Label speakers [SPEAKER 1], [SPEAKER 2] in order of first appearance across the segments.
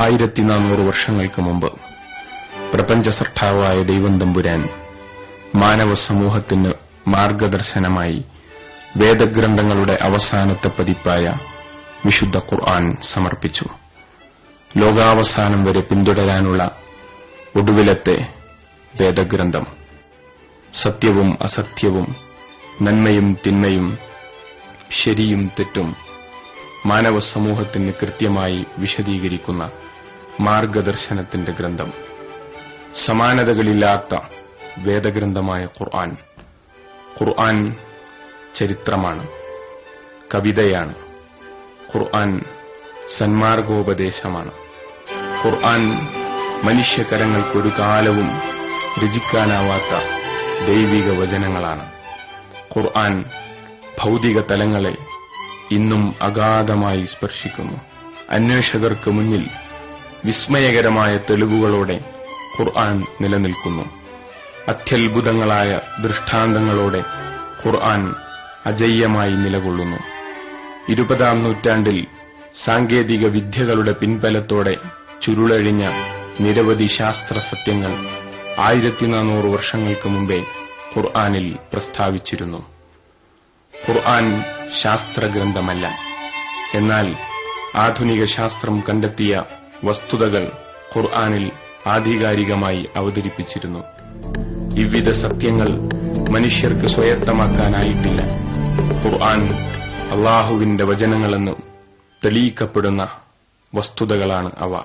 [SPEAKER 1] ആയിരത്തി നാനൂറ് വർഷങ്ങൾക്ക് മുമ്പ് പ്രപഞ്ച സൃഷ്ടാവായ ദൈവം തമ്പുരാൻ മാനവ സമൂഹത്തിന് മാർഗദർശനമായി വേദഗ്രന്ഥങ്ങളുടെ അവസാനത്തെ പതിപ്പായ വിശുദ്ധ ഖുർആൻ സമർപ്പിച്ചു ലോകാവസാനം വരെ പിന്തുടരാനുള്ള ഒടുവിലത്തെ വേദഗ്രന്ഥം സത്യവും അസത്യവും നന്മയും തിന്മയും ശരിയും തെറ്റും മാനവ സമൂഹത്തിന് കൃത്യമായി വിശദീകരിക്കുന്ന മാർഗദർശനത്തിന്റെ ഗ്രന്ഥം സമാനതകളില്ലാത്ത വേദഗ്രന്ഥമായ ഖുർആൻ ഖുർആൻ ചരിത്രമാണ് കവിതയാണ് ഖുർആൻ സന്മാർഗോപദേശമാണ് ഖുർആൻ മനുഷ്യകരങ്ങൾക്കൊരു കാലവും രചിക്കാനാവാത്ത ദൈവിക വചനങ്ങളാണ് ഖുർആൻ ഭൗതിക തലങ്ങളെ ഇന്നും അഗാധമായി സ്പർശിക്കുന്നു അന്വേഷകർക്ക് മുന്നിൽ വിസ്മയകരമായ തെളിവുകളോടെ ഖുർആൻ നിലനിൽക്കുന്നു അത്യത്ഭുതങ്ങളായ ദൃഷ്ടാന്തങ്ങളോടെ ഖുർആൻ അജയ്യമായി നിലകൊള്ളുന്നു ഇരുപതാം നൂറ്റാണ്ടിൽ സാങ്കേതിക വിദ്യകളുടെ പിൻബലത്തോടെ ചുരുളഴിഞ്ഞ നിരവധി ശാസ്ത്ര സത്യങ്ങൾ ആയിരത്തി നാനൂറ് വർഷങ്ങൾക്ക് മുമ്പേ ഖുർആനിൽ പ്രസ്താവിച്ചിരുന്നു ഖുർആൻ ശാസ്ത്രഗ്രന്ഥമല്ല എന്നാൽ ആധുനിക ശാസ്ത്രം കണ്ടെത്തിയ വസ്തുതകൾ ഖുർആനിൽ ആധികാരികമായി അവതരിപ്പിച്ചിരുന്നു വിവിധ സത്യങ്ങൾ മനുഷ്യർക്ക് സ്വായത്തമാക്കാനായിട്ടില്ല ഖുർആൻ അള്ളാഹുവിന്റെ വചനങ്ങളെന്ന് തെളിയിക്കപ്പെടുന്ന വസ്തുതകളാണ് അവ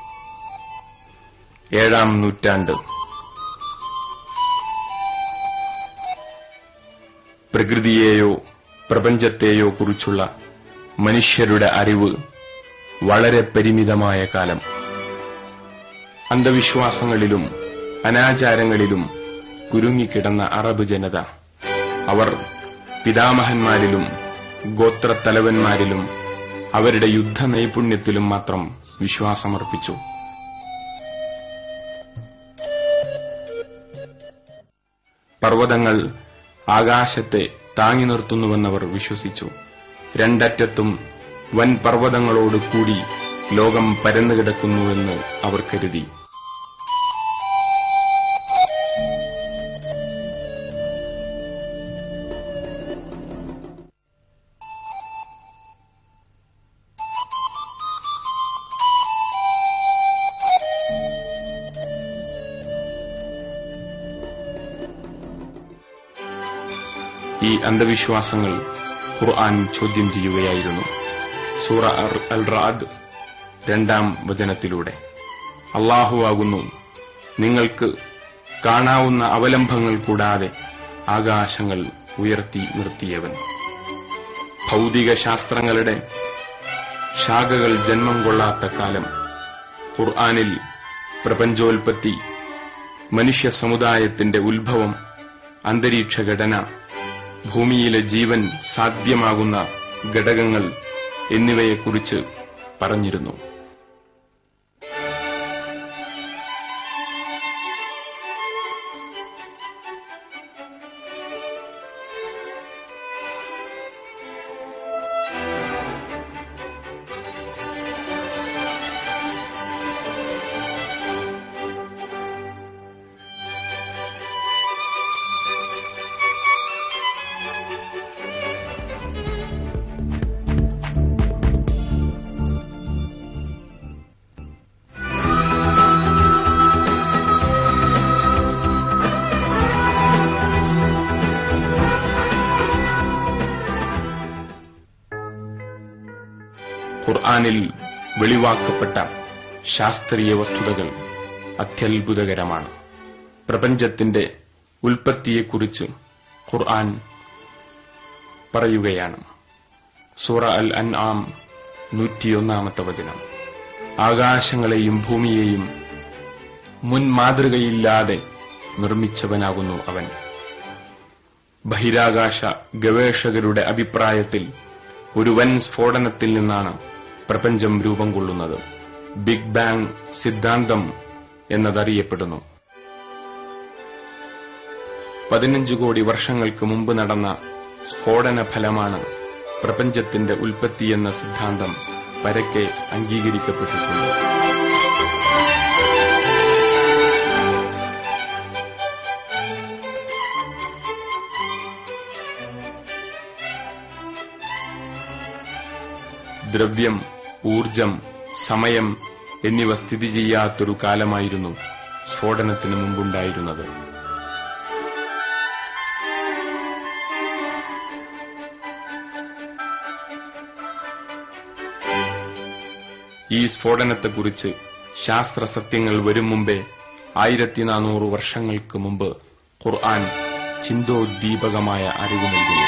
[SPEAKER 1] ഏഴാം നൂറ്റാണ്ട് പ്രകൃതിയെയോ പ്രപഞ്ചത്തെയോ കുറിച്ചുള്ള മനുഷ്യരുടെ അറിവ് വളരെ പരിമിതമായ കാലം അന്ധവിശ്വാസങ്ങളിലും അനാചാരങ്ങളിലും കുരുങ്ങിക്കിടന്ന അറബ് ജനത അവർ പിതാമഹന്മാരിലും ഗോത്രത്തലവന്മാരിലും അവരുടെ യുദ്ധ നൈപുണ്യത്തിലും മാത്രം വിശ്വാസമർപ്പിച്ചു പർവ്വതങ്ങൾ ആകാശത്തെ താങ്ങി നിർത്തുന്നുവെന്നവർ വിശ്വസിച്ചു രണ്ടറ്റത്തും വൻ പർവ്വതങ്ങളോട് കൂടി ലോകം പരന്നുകിടക്കുന്നുവെന്ന് അവർ കരുതി ഈ അന്ധവിശ്വാസങ്ങൾ ഖുർആൻ ചോദ്യം ചെയ്യുകയായിരുന്നു സൂറ അൽ റാദ് രണ്ടാം വചനത്തിലൂടെ അള്ളാഹുവാകുന്നു നിങ്ങൾക്ക് കാണാവുന്ന അവലംബങ്ങൾ കൂടാതെ ആകാശങ്ങൾ ഉയർത്തി നിർത്തിയവൻ ഭൗതിക ശാസ്ത്രങ്ങളുടെ ശാഖകൾ ജന്മം കൊള്ളാത്ത കാലം ഖുർആനിൽ പ്രപഞ്ചോൽപത്തി മനുഷ്യ സമുദായത്തിന്റെ ഉത്ഭവം അന്തരീക്ഷ ഘടന ഭൂമിയിലെ ജീവൻ സാധ്യമാകുന്ന ഘടകങ്ങൾ എന്നിവയെക്കുറിച്ച് പറഞ്ഞിരുന്നു ഖുർആനിൽ വെളിവാക്കപ്പെട്ട ശാസ്ത്രീയ വസ്തുതകൾ അത്യത്ഭുതകരമാണ് പ്രപഞ്ചത്തിന്റെ ഉൽപ്പത്തിയെക്കുറിച്ച് ഖുർആൻ പറയുകയാണ് സൂറ അൽ അൻആം നൂറ്റിയൊന്നാമത്തെ വചനം ആകാശങ്ങളെയും ഭൂമിയെയും മുൻ മാതൃകയില്ലാതെ നിർമ്മിച്ചവനാകുന്നു അവൻ ബഹിരാകാശ ഗവേഷകരുടെ അഭിപ്രായത്തിൽ ഒരു വൻ സ്ഫോടനത്തിൽ നിന്നാണ് പ്രപഞ്ചം രൂപം കൊള്ളുന്നത് ബിഗ് ബാങ് സിദ്ധാന്തം എന്നതറിയപ്പെടുന്നു പതിനഞ്ച് കോടി വർഷങ്ങൾക്ക് മുമ്പ് നടന്ന സ്ഫോടന ഫലമാണ് പ്രപഞ്ചത്തിന്റെ ഉൽപ്പത്തിയെന്ന സിദ്ധാന്തം പരക്കെ അംഗീകരിക്കപ്പെട്ടിട്ടുണ്ട് ദ്രവ്യം ഊർജം സമയം എന്നിവ സ്ഥിതി ചെയ്യാത്തൊരു കാലമായിരുന്നു സ്ഫോടനത്തിന് മുമ്പുണ്ടായിരുന്നത് ഈ സ്ഫോടനത്തെക്കുറിച്ച് ശാസ്ത്ര സത്യങ്ങൾ വരും മുമ്പേ ആയിരത്തി നാനൂറ് വർഷങ്ങൾക്ക് മുമ്പ് ഖുർആൻ ചിന്തോദ്ദീപകമായ അറിവ് നൽകുന്നു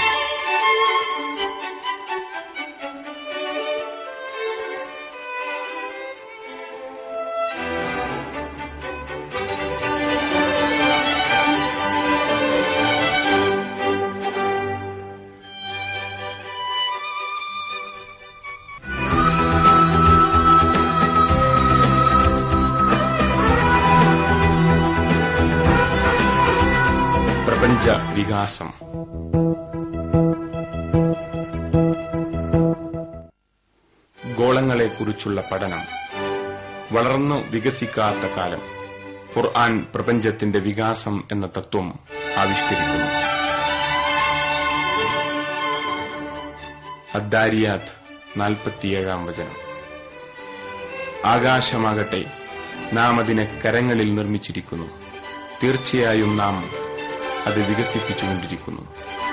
[SPEAKER 1] പ്രപഞ്ച വികാസം ഗോളങ്ങളെക്കുറിച്ചുള്ള പഠനം വളർന്നു വികസിക്കാത്ത കാലം ഖുർആൻ പ്രപഞ്ചത്തിന്റെ വികാസം എന്ന തത്വം ആവിഷ്കരിക്കുന്നു അദ്ദാരിയാത്ത് നാൽപ്പത്തിയേഴാം വചനം ആകാശമാകട്ടെ നാം അതിനെ കരങ്ങളിൽ നിർമ്മിച്ചിരിക്കുന്നു തീർച്ചയായും നാം അത് വികസിപ്പിച്ചുകൊണ്ടിരിക്കുന്നു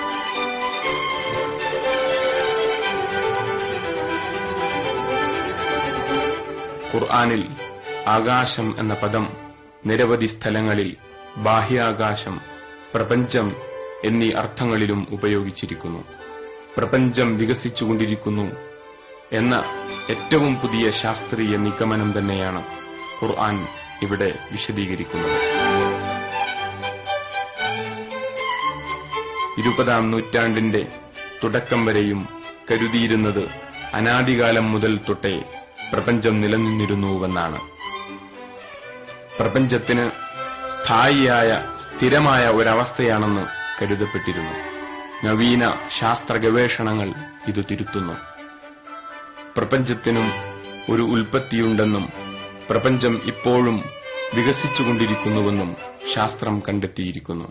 [SPEAKER 1] ഖുർആനിൽ ആകാശം എന്ന പദം നിരവധി സ്ഥലങ്ങളിൽ ബാഹ്യാകാശം പ്രപഞ്ചം എന്നീ അർത്ഥങ്ങളിലും ഉപയോഗിച്ചിരിക്കുന്നു പ്രപഞ്ചം വികസിച്ചുകൊണ്ടിരിക്കുന്നു എന്ന ഏറ്റവും പുതിയ ശാസ്ത്രീയ നിഗമനം തന്നെയാണ് ഖുർആൻ ഇവിടെ വിശദീകരിക്കുന്നത് ഇരുപതാം നൂറ്റാണ്ടിന്റെ തുടക്കം വരെയും കരുതിയിരുന്നത് അനാദികാലം മുതൽ തൊട്ടേ പ്രപഞ്ചം നിലനിന്നിരുന്നുവെന്നാണ് പ്രപഞ്ചത്തിന് സ്ഥായിയായ സ്ഥിരമായ ഒരവസ്ഥയാണെന്ന് കരുതപ്പെട്ടിരുന്നു നവീന ശാസ്ത്ര ഗവേഷണങ്ങൾ ഇത് തിരുത്തുന്നു പ്രപഞ്ചത്തിനും ഒരു ഉൽപ്പത്തിയുണ്ടെന്നും പ്രപഞ്ചം ഇപ്പോഴും വികസിച്ചുകൊണ്ടിരിക്കുന്നുവെന്നും ശാസ്ത്രം കണ്ടെത്തിയിരിക്കുന്നു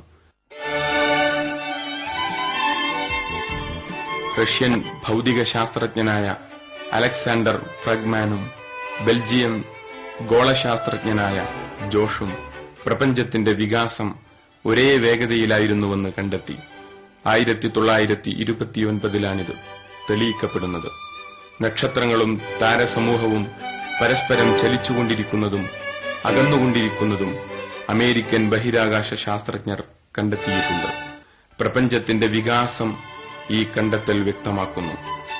[SPEAKER 1] റഷ്യൻ ഭൗതിക ശാസ്ത്രജ്ഞനായ അലക്സാണ്ടർ ഫ്രഗ്മാനും ബെൽജിയം ഗോളശാസ്ത്രജ്ഞനായ ജോഷും പ്രപഞ്ചത്തിന്റെ വികാസം ഒരേ വേഗതയിലായിരുന്നുവെന്ന് കണ്ടെത്തി ആയിരത്തി തൊള്ളായിരത്തി ഇരുപത്തിയൊൻപതിലാണിത് തെളിയിക്കപ്പെടുന്നത് നക്ഷത്രങ്ങളും താരസമൂഹവും പരസ്പരം ചലിച്ചുകൊണ്ടിരിക്കുന്നതും അകന്നുകൊണ്ടിരിക്കുന്നതും അമേരിക്കൻ ബഹിരാകാശ ശാസ്ത്രജ്ഞർ കണ്ടെത്തിയിട്ടുണ്ട് പ്രപഞ്ചത്തിന്റെ വികാസം ഈ കണ്ടെത്തൽ വ്യക്തമാക്കുന്നു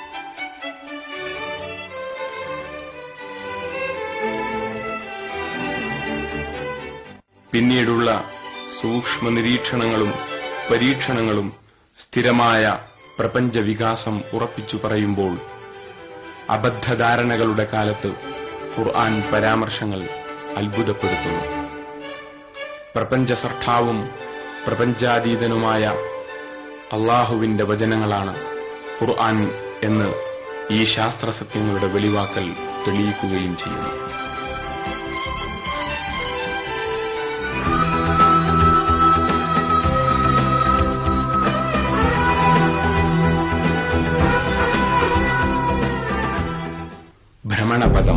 [SPEAKER 1] പിന്നീടുള്ള സൂക്ഷ്മ നിരീക്ഷണങ്ങളും പരീക്ഷണങ്ങളും സ്ഥിരമായ പ്രപഞ്ച വികാസം ഉറപ്പിച്ചു പറയുമ്പോൾ അബദ്ധധാരണകളുടെ കാലത്ത് ഖുർആൻ പരാമർശങ്ങൾ അത്ഭുതപ്പെടുത്തുന്നു പ്രപഞ്ച സർട്ടാവും പ്രപഞ്ചാതീതനുമായ അള്ളാഹുവിന്റെ വചനങ്ങളാണ് ഖുർആൻ എന്ന് ഈ ശാസ്ത്രസത്യങ്ങളുടെ വെളിവാക്കൽ തെളിയിക്കുകയും ചെയ്യുന്നു ഭ്രമണപഥം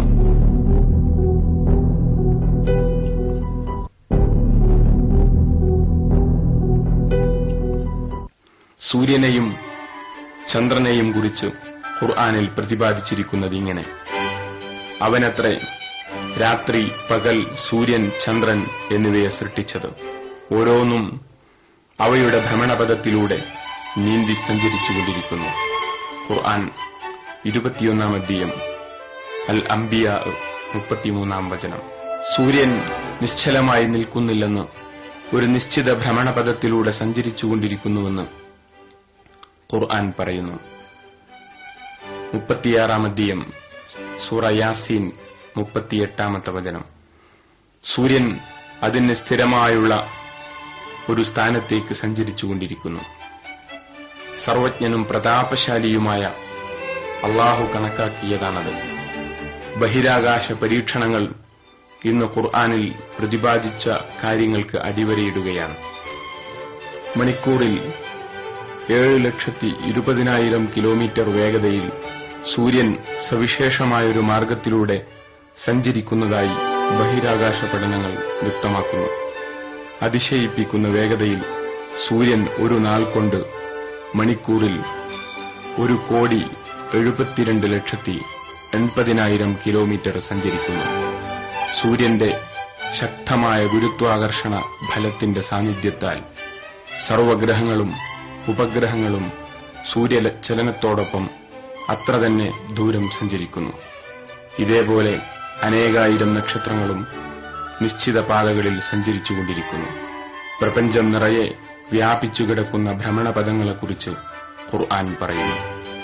[SPEAKER 1] സൂര്യനെയും ചന്ദ്രനെയും കുറിച്ച് ഖുർആാനിൽ പ്രതിപാദിച്ചിരിക്കുന്നത് ഇങ്ങനെ അവനത്രേ രാത്രി പകൽ സൂര്യൻ ചന്ദ്രൻ എന്നിവയെ സൃഷ്ടിച്ചത് ഓരോന്നും അവയുടെ ഭ്രമണപഥത്തിലൂടെ നീന്തി സഞ്ചരിച്ചുകൊണ്ടിരിക്കുന്നു ഖുർആൻ ഇരുപത്തിയൊന്നാം അധ്യയം അൽ അംബിയ മുപ്പത്തിമൂന്നാം വചനം സൂര്യൻ നിശ്ചലമായി നിൽക്കുന്നില്ലെന്ന് ഒരു നിശ്ചിത ഭ്രമണപഥത്തിലൂടെ സഞ്ചരിച്ചുകൊണ്ടിരിക്കുന്നുവെന്ന് ഖുർആൻ പറയുന്നു മുപ്പത്തിയാറാം അധ്യയം സൂറ യാസീൻ മുപ്പത്തിയെട്ടാമത്തെ വചനം സൂര്യൻ അതിന് സ്ഥിരമായുള്ള ഒരു സ്ഥാനത്തേക്ക് സഞ്ചരിച്ചുകൊണ്ടിരിക്കുന്നു സർവജ്ഞനും പ്രതാപശാലിയുമായ അള്ളാഹു കണക്കാക്കിയതാണത് ബഹിരാകാശ പരീക്ഷണങ്ങൾ ഇന്ന് ഖുർആാനിൽ പ്രതിപാദിച്ച കാര്യങ്ങൾക്ക് അടിവരയിടുകയാണ് മണിക്കൂറിൽ ഏഴ് ലക്ഷത്തി ഇരുപതിനായിരം കിലോമീറ്റർ വേഗതയിൽ സൂര്യൻ സവിശേഷമായൊരു മാർഗത്തിലൂടെ സഞ്ചരിക്കുന്നതായി ബഹിരാകാശ പഠനങ്ങൾ വ്യക്തമാക്കുന്നു അതിശയിപ്പിക്കുന്ന വേഗതയിൽ സൂര്യൻ ഒരു നാൾ കൊണ്ട് മണിക്കൂറിൽ ഒരു കോടി എഴുപത്തിരണ്ട് ലക്ഷത്തി എൺപതിനായിരം കിലോമീറ്റർ സഞ്ചരിക്കുന്നു സൂര്യന്റെ ശക്തമായ ഗുരുത്വാകർഷണ ഫലത്തിന്റെ സാന്നിധ്യത്താൽ സർവഗ്രഹങ്ങളും ഉപഗ്രഹങ്ങളും സൂര്യചലനത്തോടൊപ്പം അത്ര തന്നെ ദൂരം സഞ്ചരിക്കുന്നു ഇതേപോലെ അനേകായിരം നക്ഷത്രങ്ങളും നിശ്ചിത പാതകളിൽ സഞ്ചരിച്ചുകൊണ്ടിരിക്കുന്നു പ്രപഞ്ചം നിറയെ വ്യാപിച്ചു കിടക്കുന്ന ഭ്രമണപഥങ്ങളെക്കുറിച്ച് ഖുർആൻ പറയുന്നു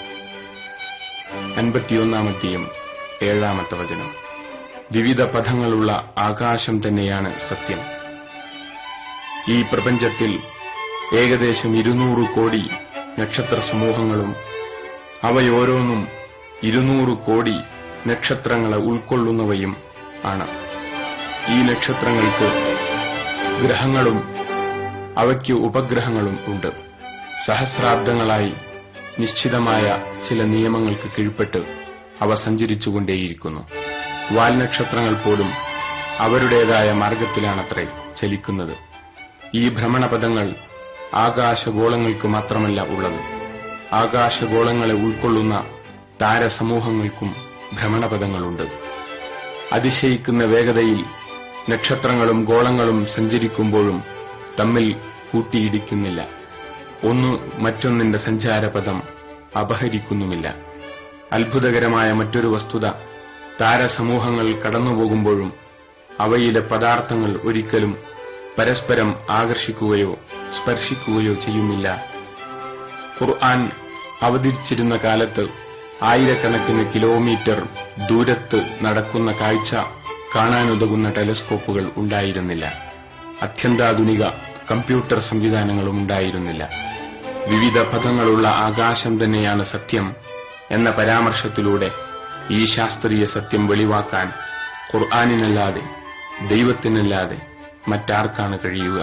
[SPEAKER 1] അൻപത്തിയൊന്നാമത്തെയും ഏഴാമത്തെ വചനം വിവിധ പഥങ്ങളുള്ള ആകാശം തന്നെയാണ് സത്യം ഈ പ്രപഞ്ചത്തിൽ ഏകദേശം ഇരുന്നൂറ് കോടി നക്ഷത്ര സമൂഹങ്ങളും അവയോരോന്നും ഇരുന്നൂറ് കോടി നക്ഷത്രങ്ങളെ ഉൾക്കൊള്ളുന്നവയും ആണ് ഈ നക്ഷത്രങ്ങൾക്ക് ഗ്രഹങ്ങളും അവയ്ക്ക് ഉപഗ്രഹങ്ങളും ഉണ്ട് സഹസ്രാബ്ദങ്ങളായി നിശ്ചിതമായ ചില നിയമങ്ങൾക്ക് കീഴ്പ്പെട്ട് അവ സഞ്ചരിച്ചുകൊണ്ടേയിരിക്കുന്നു വാൽനക്ഷത്രങ്ങൾ പോലും അവരുടേതായ മാർഗത്തിലാണത്രേ ചലിക്കുന്നത് ഈ ഭ്രമണപഥങ്ങൾ ആകാശഗോളങ്ങൾക്ക് മാത്രമല്ല ഉള്ളത് ആകാശഗോളങ്ങളെ ഉൾക്കൊള്ളുന്ന താരസമൂഹങ്ങൾക്കും ഭ്രമണപഥങ്ങളുണ്ട് അതിശയിക്കുന്ന വേഗതയിൽ നക്ഷത്രങ്ങളും ഗോളങ്ങളും സഞ്ചരിക്കുമ്പോഴും തമ്മിൽ കൂട്ടിയിടിക്കുന്നില്ല ഒന്ന് മറ്റൊന്നിന്റെ സഞ്ചാരപഥം അപഹരിക്കുന്നുമില്ല അത്ഭുതകരമായ മറ്റൊരു വസ്തുത താരസമൂഹങ്ങൾ കടന്നുപോകുമ്പോഴും അവയിലെ പദാർത്ഥങ്ങൾ ഒരിക്കലും പരസ്പരം ആകർഷിക്കുകയോ സ്പർശിക്കുകയോ ചെയ്യുന്നില്ല ഖുർആൻ അവതരിച്ചിരുന്ന കാലത്ത് ആയിരക്കണക്കിന് കിലോമീറ്റർ ദൂരത്ത് നടക്കുന്ന കാഴ്ച കാണാനുതകുന്ന ടെലസ്കോപ്പുകൾ ഉണ്ടായിരുന്നില്ല അത്യന്താധുനിക കമ്പ്യൂട്ടർ സംവിധാനങ്ങളും ഉണ്ടായിരുന്നില്ല വിവിധ പഥങ്ങളുള്ള ആകാശം തന്നെയാണ് സത്യം എന്ന പരാമർശത്തിലൂടെ ഈ ശാസ്ത്രീയ സത്യം വെളിവാക്കാൻ ഖുർആാനിനല്ലാതെ ദൈവത്തിനല്ലാതെ മറ്റാർക്കാണ് കഴിയുക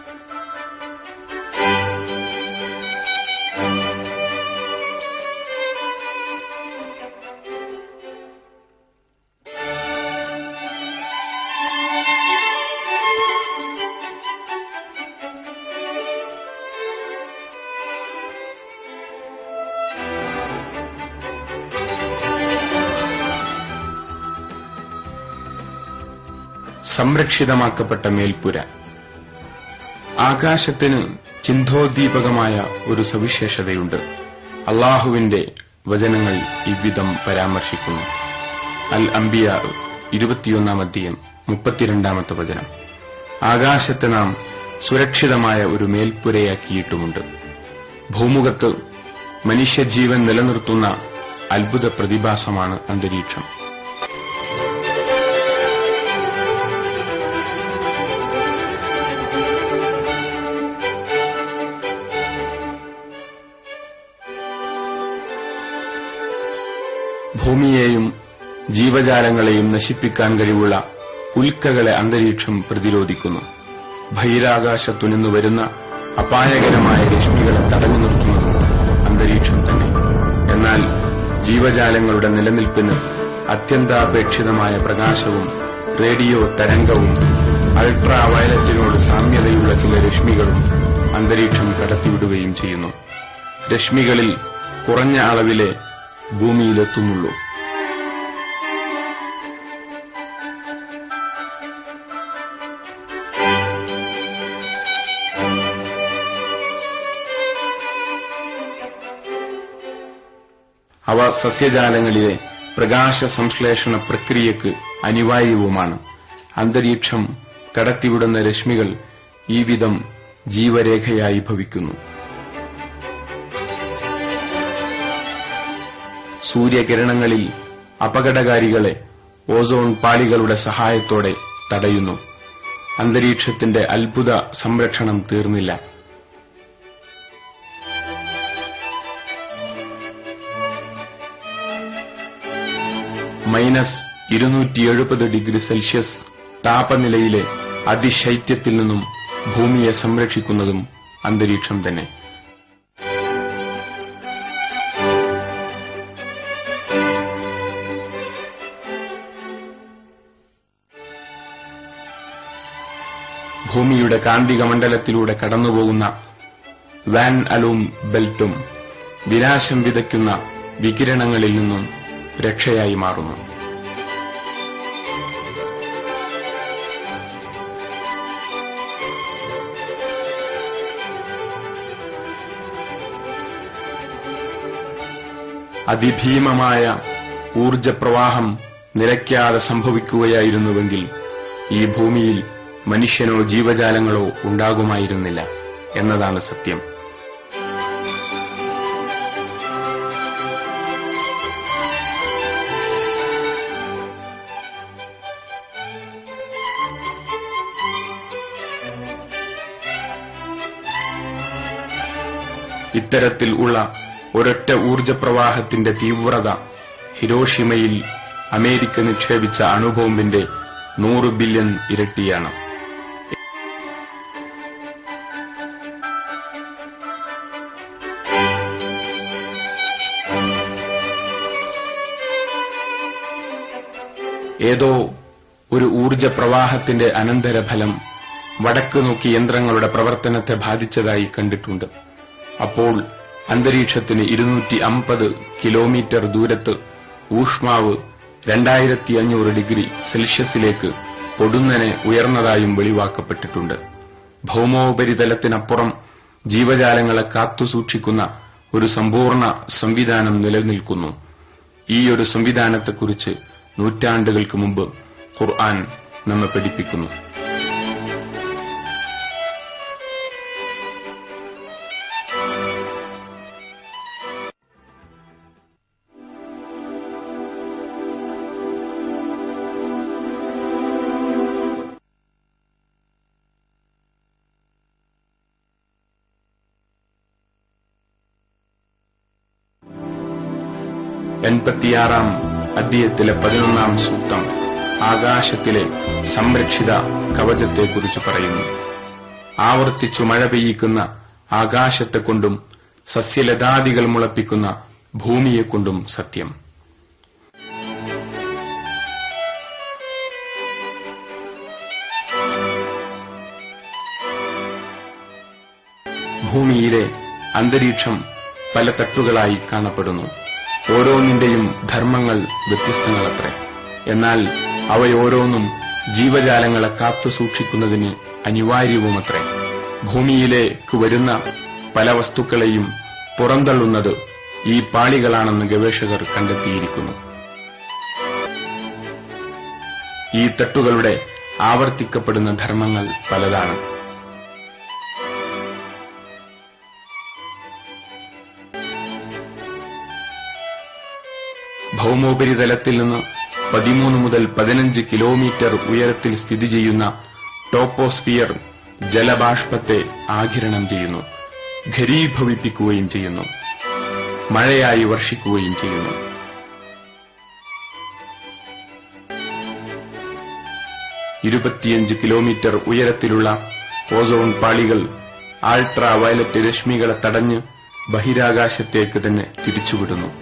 [SPEAKER 1] സംരക്ഷിതമാക്കപ്പെട്ട മേൽപ്പുര ആകാശത്തിന് ചിന്തോദ്ദീപകമായ ഒരു സവിശേഷതയുണ്ട് അള്ളാഹുവിന്റെ വചനങ്ങൾ ഇவ்விധം പരാമർശിക്കുന്നു അൽ അംബിയ ഇരുപത്തിയൊന്നാം അധ്യയം മുപ്പത്തിരണ്ടാമത്തെ വചനം ആകാശത്തെ നാം സുരക്ഷിതമായ ഒരു മേൽപ്പുരയാക്കിയിട്ടുമുണ്ട് ഭൂമുഖത്ത് മനുഷ്യജീവൻ നിലനിർത്തുന്ന അത്ഭുത പ്രതിഭാസമാണ് അന്തരീക്ഷം ഭൂമിയെയും ജീവജാലങ്ങളെയും നശിപ്പിക്കാൻ കഴിവുള്ള ഉൽക്കകളെ അന്തരീക്ഷം പ്രതിരോധിക്കുന്നു ബഹിരാകാശത്തുനിന്ന് വരുന്ന അപായകരമായ രശ്മികളെ തടഞ്ഞു നിർത്തുന്നതും അന്തരീക്ഷം തന്നെ എന്നാൽ ജീവജാലങ്ങളുടെ നിലനിൽപ്പിന് അത്യന്താപേക്ഷിതമായ പ്രകാശവും റേഡിയോ തരംഗവും അൾട്രാ വയലറ്റിനോട് സാമ്യതയുള്ള ചില രശ്മികളും അന്തരീക്ഷം കടത്തിവിടുകയും ചെയ്യുന്നു രശ്മികളിൽ കുറഞ്ഞ അളവിലെ ഭൂമിയിലെത്തുന്നുള്ളൂ അവ സസ്യജാലങ്ങളിലെ പ്രകാശ സംശ്ലേഷണ പ്രക്രിയക്ക് അനിവാര്യവുമാണ് അന്തരീക്ഷം കടത്തിവിടുന്ന രശ്മികൾ ഈ വിധം ജീവരേഖയായി ഭവിക്കുന്നു സൂര്യകിരണങ്ങളിൽ അപകടകാരികളെ ഓസോൺ പാളികളുടെ സഹായത്തോടെ തടയുന്നു അന്തരീക്ഷത്തിന്റെ അത്ഭുത സംരക്ഷണം തീർന്നില്ല മൈനസ് ഇരുന്നൂറ്റി എഴുപത് ഡിഗ്രി സെൽഷ്യസ് താപനിലയിലെ അതിശൈത്യത്തിൽ നിന്നും ഭൂമിയെ സംരക്ഷിക്കുന്നതും അന്തരീക്ഷം തന്നെ ഭൂമിയുടെ കാന്തിക മണ്ഡലത്തിലൂടെ കടന്നുപോകുന്ന വാൻ അലൂം ബെൽറ്റും വിനാശം വിതയ്ക്കുന്ന വികിരണങ്ങളിൽ നിന്നും രക്ഷയായി മാറുന്നു അതിഭീമമായ ഊർജപ്രവാഹം നിലയ്ക്കാതെ സംഭവിക്കുകയായിരുന്നുവെങ്കിൽ ഈ ഭൂമിയിൽ മനുഷ്യനോ ജീവജാലങ്ങളോ ഉണ്ടാകുമായിരുന്നില്ല എന്നതാണ് സത്യം ഇത്തരത്തിൽ ഉള്ള ഒരൊറ്റ ഊർജപ്രവാഹത്തിന്റെ തീവ്രത ഹിരോഷിമയിൽ അമേരിക്ക നിക്ഷേപിച്ച അണുബോംബിന്റെ നൂറ് ബില്യൺ ഇരട്ടിയാണ് ഏതോ ഒരു ഊർജപ്രവാഹത്തിന്റെ അനന്തരഫലം വടക്ക് നോക്കി യന്ത്രങ്ങളുടെ പ്രവർത്തനത്തെ ബാധിച്ചതായി കണ്ടിട്ടുണ്ട് അപ്പോൾ അന്തരീക്ഷത്തിന് ഇരുന്നൂറ്റി അമ്പത് കിലോമീറ്റർ ദൂരത്ത് ഊഷ്മാവ് രണ്ടായിരത്തി അഞ്ഞൂറ് ഡിഗ്രി സെൽഷ്യസിലേക്ക് പൊടുന്നനെ ഉയർന്നതായും വെളിവാക്കപ്പെട്ടിട്ടുണ്ട് ഭൗമോപരിതലത്തിനപ്പുറം ജീവജാലങ്ങളെ കാത്തുസൂക്ഷിക്കുന്ന ഒരു സമ്പൂർണ്ണ സംവിധാനം നിലനിൽക്കുന്നു ഈ ഒരു സംവിധാനത്തെക്കുറിച്ച് നൂറ്റാണ്ടുകൾക്ക് മുമ്പ് ഖുർആൻ നമ്മെ പഠിപ്പിക്കുന്നു എൺപത്തിയാറാം അധ്യയത്തിലെ പതിനൊന്നാം സൂക്തം ആകാശത്തിലെ സംരക്ഷിത കവചത്തെക്കുറിച്ച് പറയുന്നു ആവർത്തിച്ചു മഴ പെയ്യിക്കുന്ന ആകാശത്തെക്കൊണ്ടും സസ്യലതാദികൾ മുളപ്പിക്കുന്ന ഭൂമിയെക്കൊണ്ടും സത്യം ഭൂമിയിലെ അന്തരീക്ഷം പല തട്ടുകളായി കാണപ്പെടുന്നു ഓരോന്നിന്റെയും ധർമ്മങ്ങൾ വ്യത്യസ്തങ്ങളത്രേ എന്നാൽ അവയോരോന്നും ജീവജാലങ്ങളെ കാത്തുസൂക്ഷിക്കുന്നതിന് അനിവാര്യവുമത്രേ ഭൂമിയിലേക്ക് വരുന്ന പല വസ്തുക്കളെയും പുറന്തള്ളുന്നത് ഈ പാളികളാണെന്ന് ഗവേഷകർ കണ്ടെത്തിയിരിക്കുന്നു ഈ തട്ടുകളുടെ ആവർത്തിക്കപ്പെടുന്ന ധർമ്മങ്ങൾ പലതാണ് ഭൗമോപരിതലത്തിൽ നിന്ന് പതിമൂന്ന് മുതൽ പതിനഞ്ച് കിലോമീറ്റർ ഉയരത്തിൽ സ്ഥിതി ചെയ്യുന്ന ടോപ്പോസ്ഫിയർ ജലബാഷ്പത്തെ ആഗിരണം ചെയ്യുന്നു ഘരീഭവിപ്പിക്കുകയും ചെയ്യുന്നു മഴയായി വർഷിക്കുകയും ചെയ്യുന്നു ഇരുപത്തിയഞ്ച് കിലോമീറ്റർ ഉയരത്തിലുള്ള ഓസോൺ പാളികൾ ആൾട്രാ വയലറ്റ് രശ്മികളെ തടഞ്ഞ് ബഹിരാകാശത്തേക്ക് തന്നെ തിരിച്ചുവിടുന്നു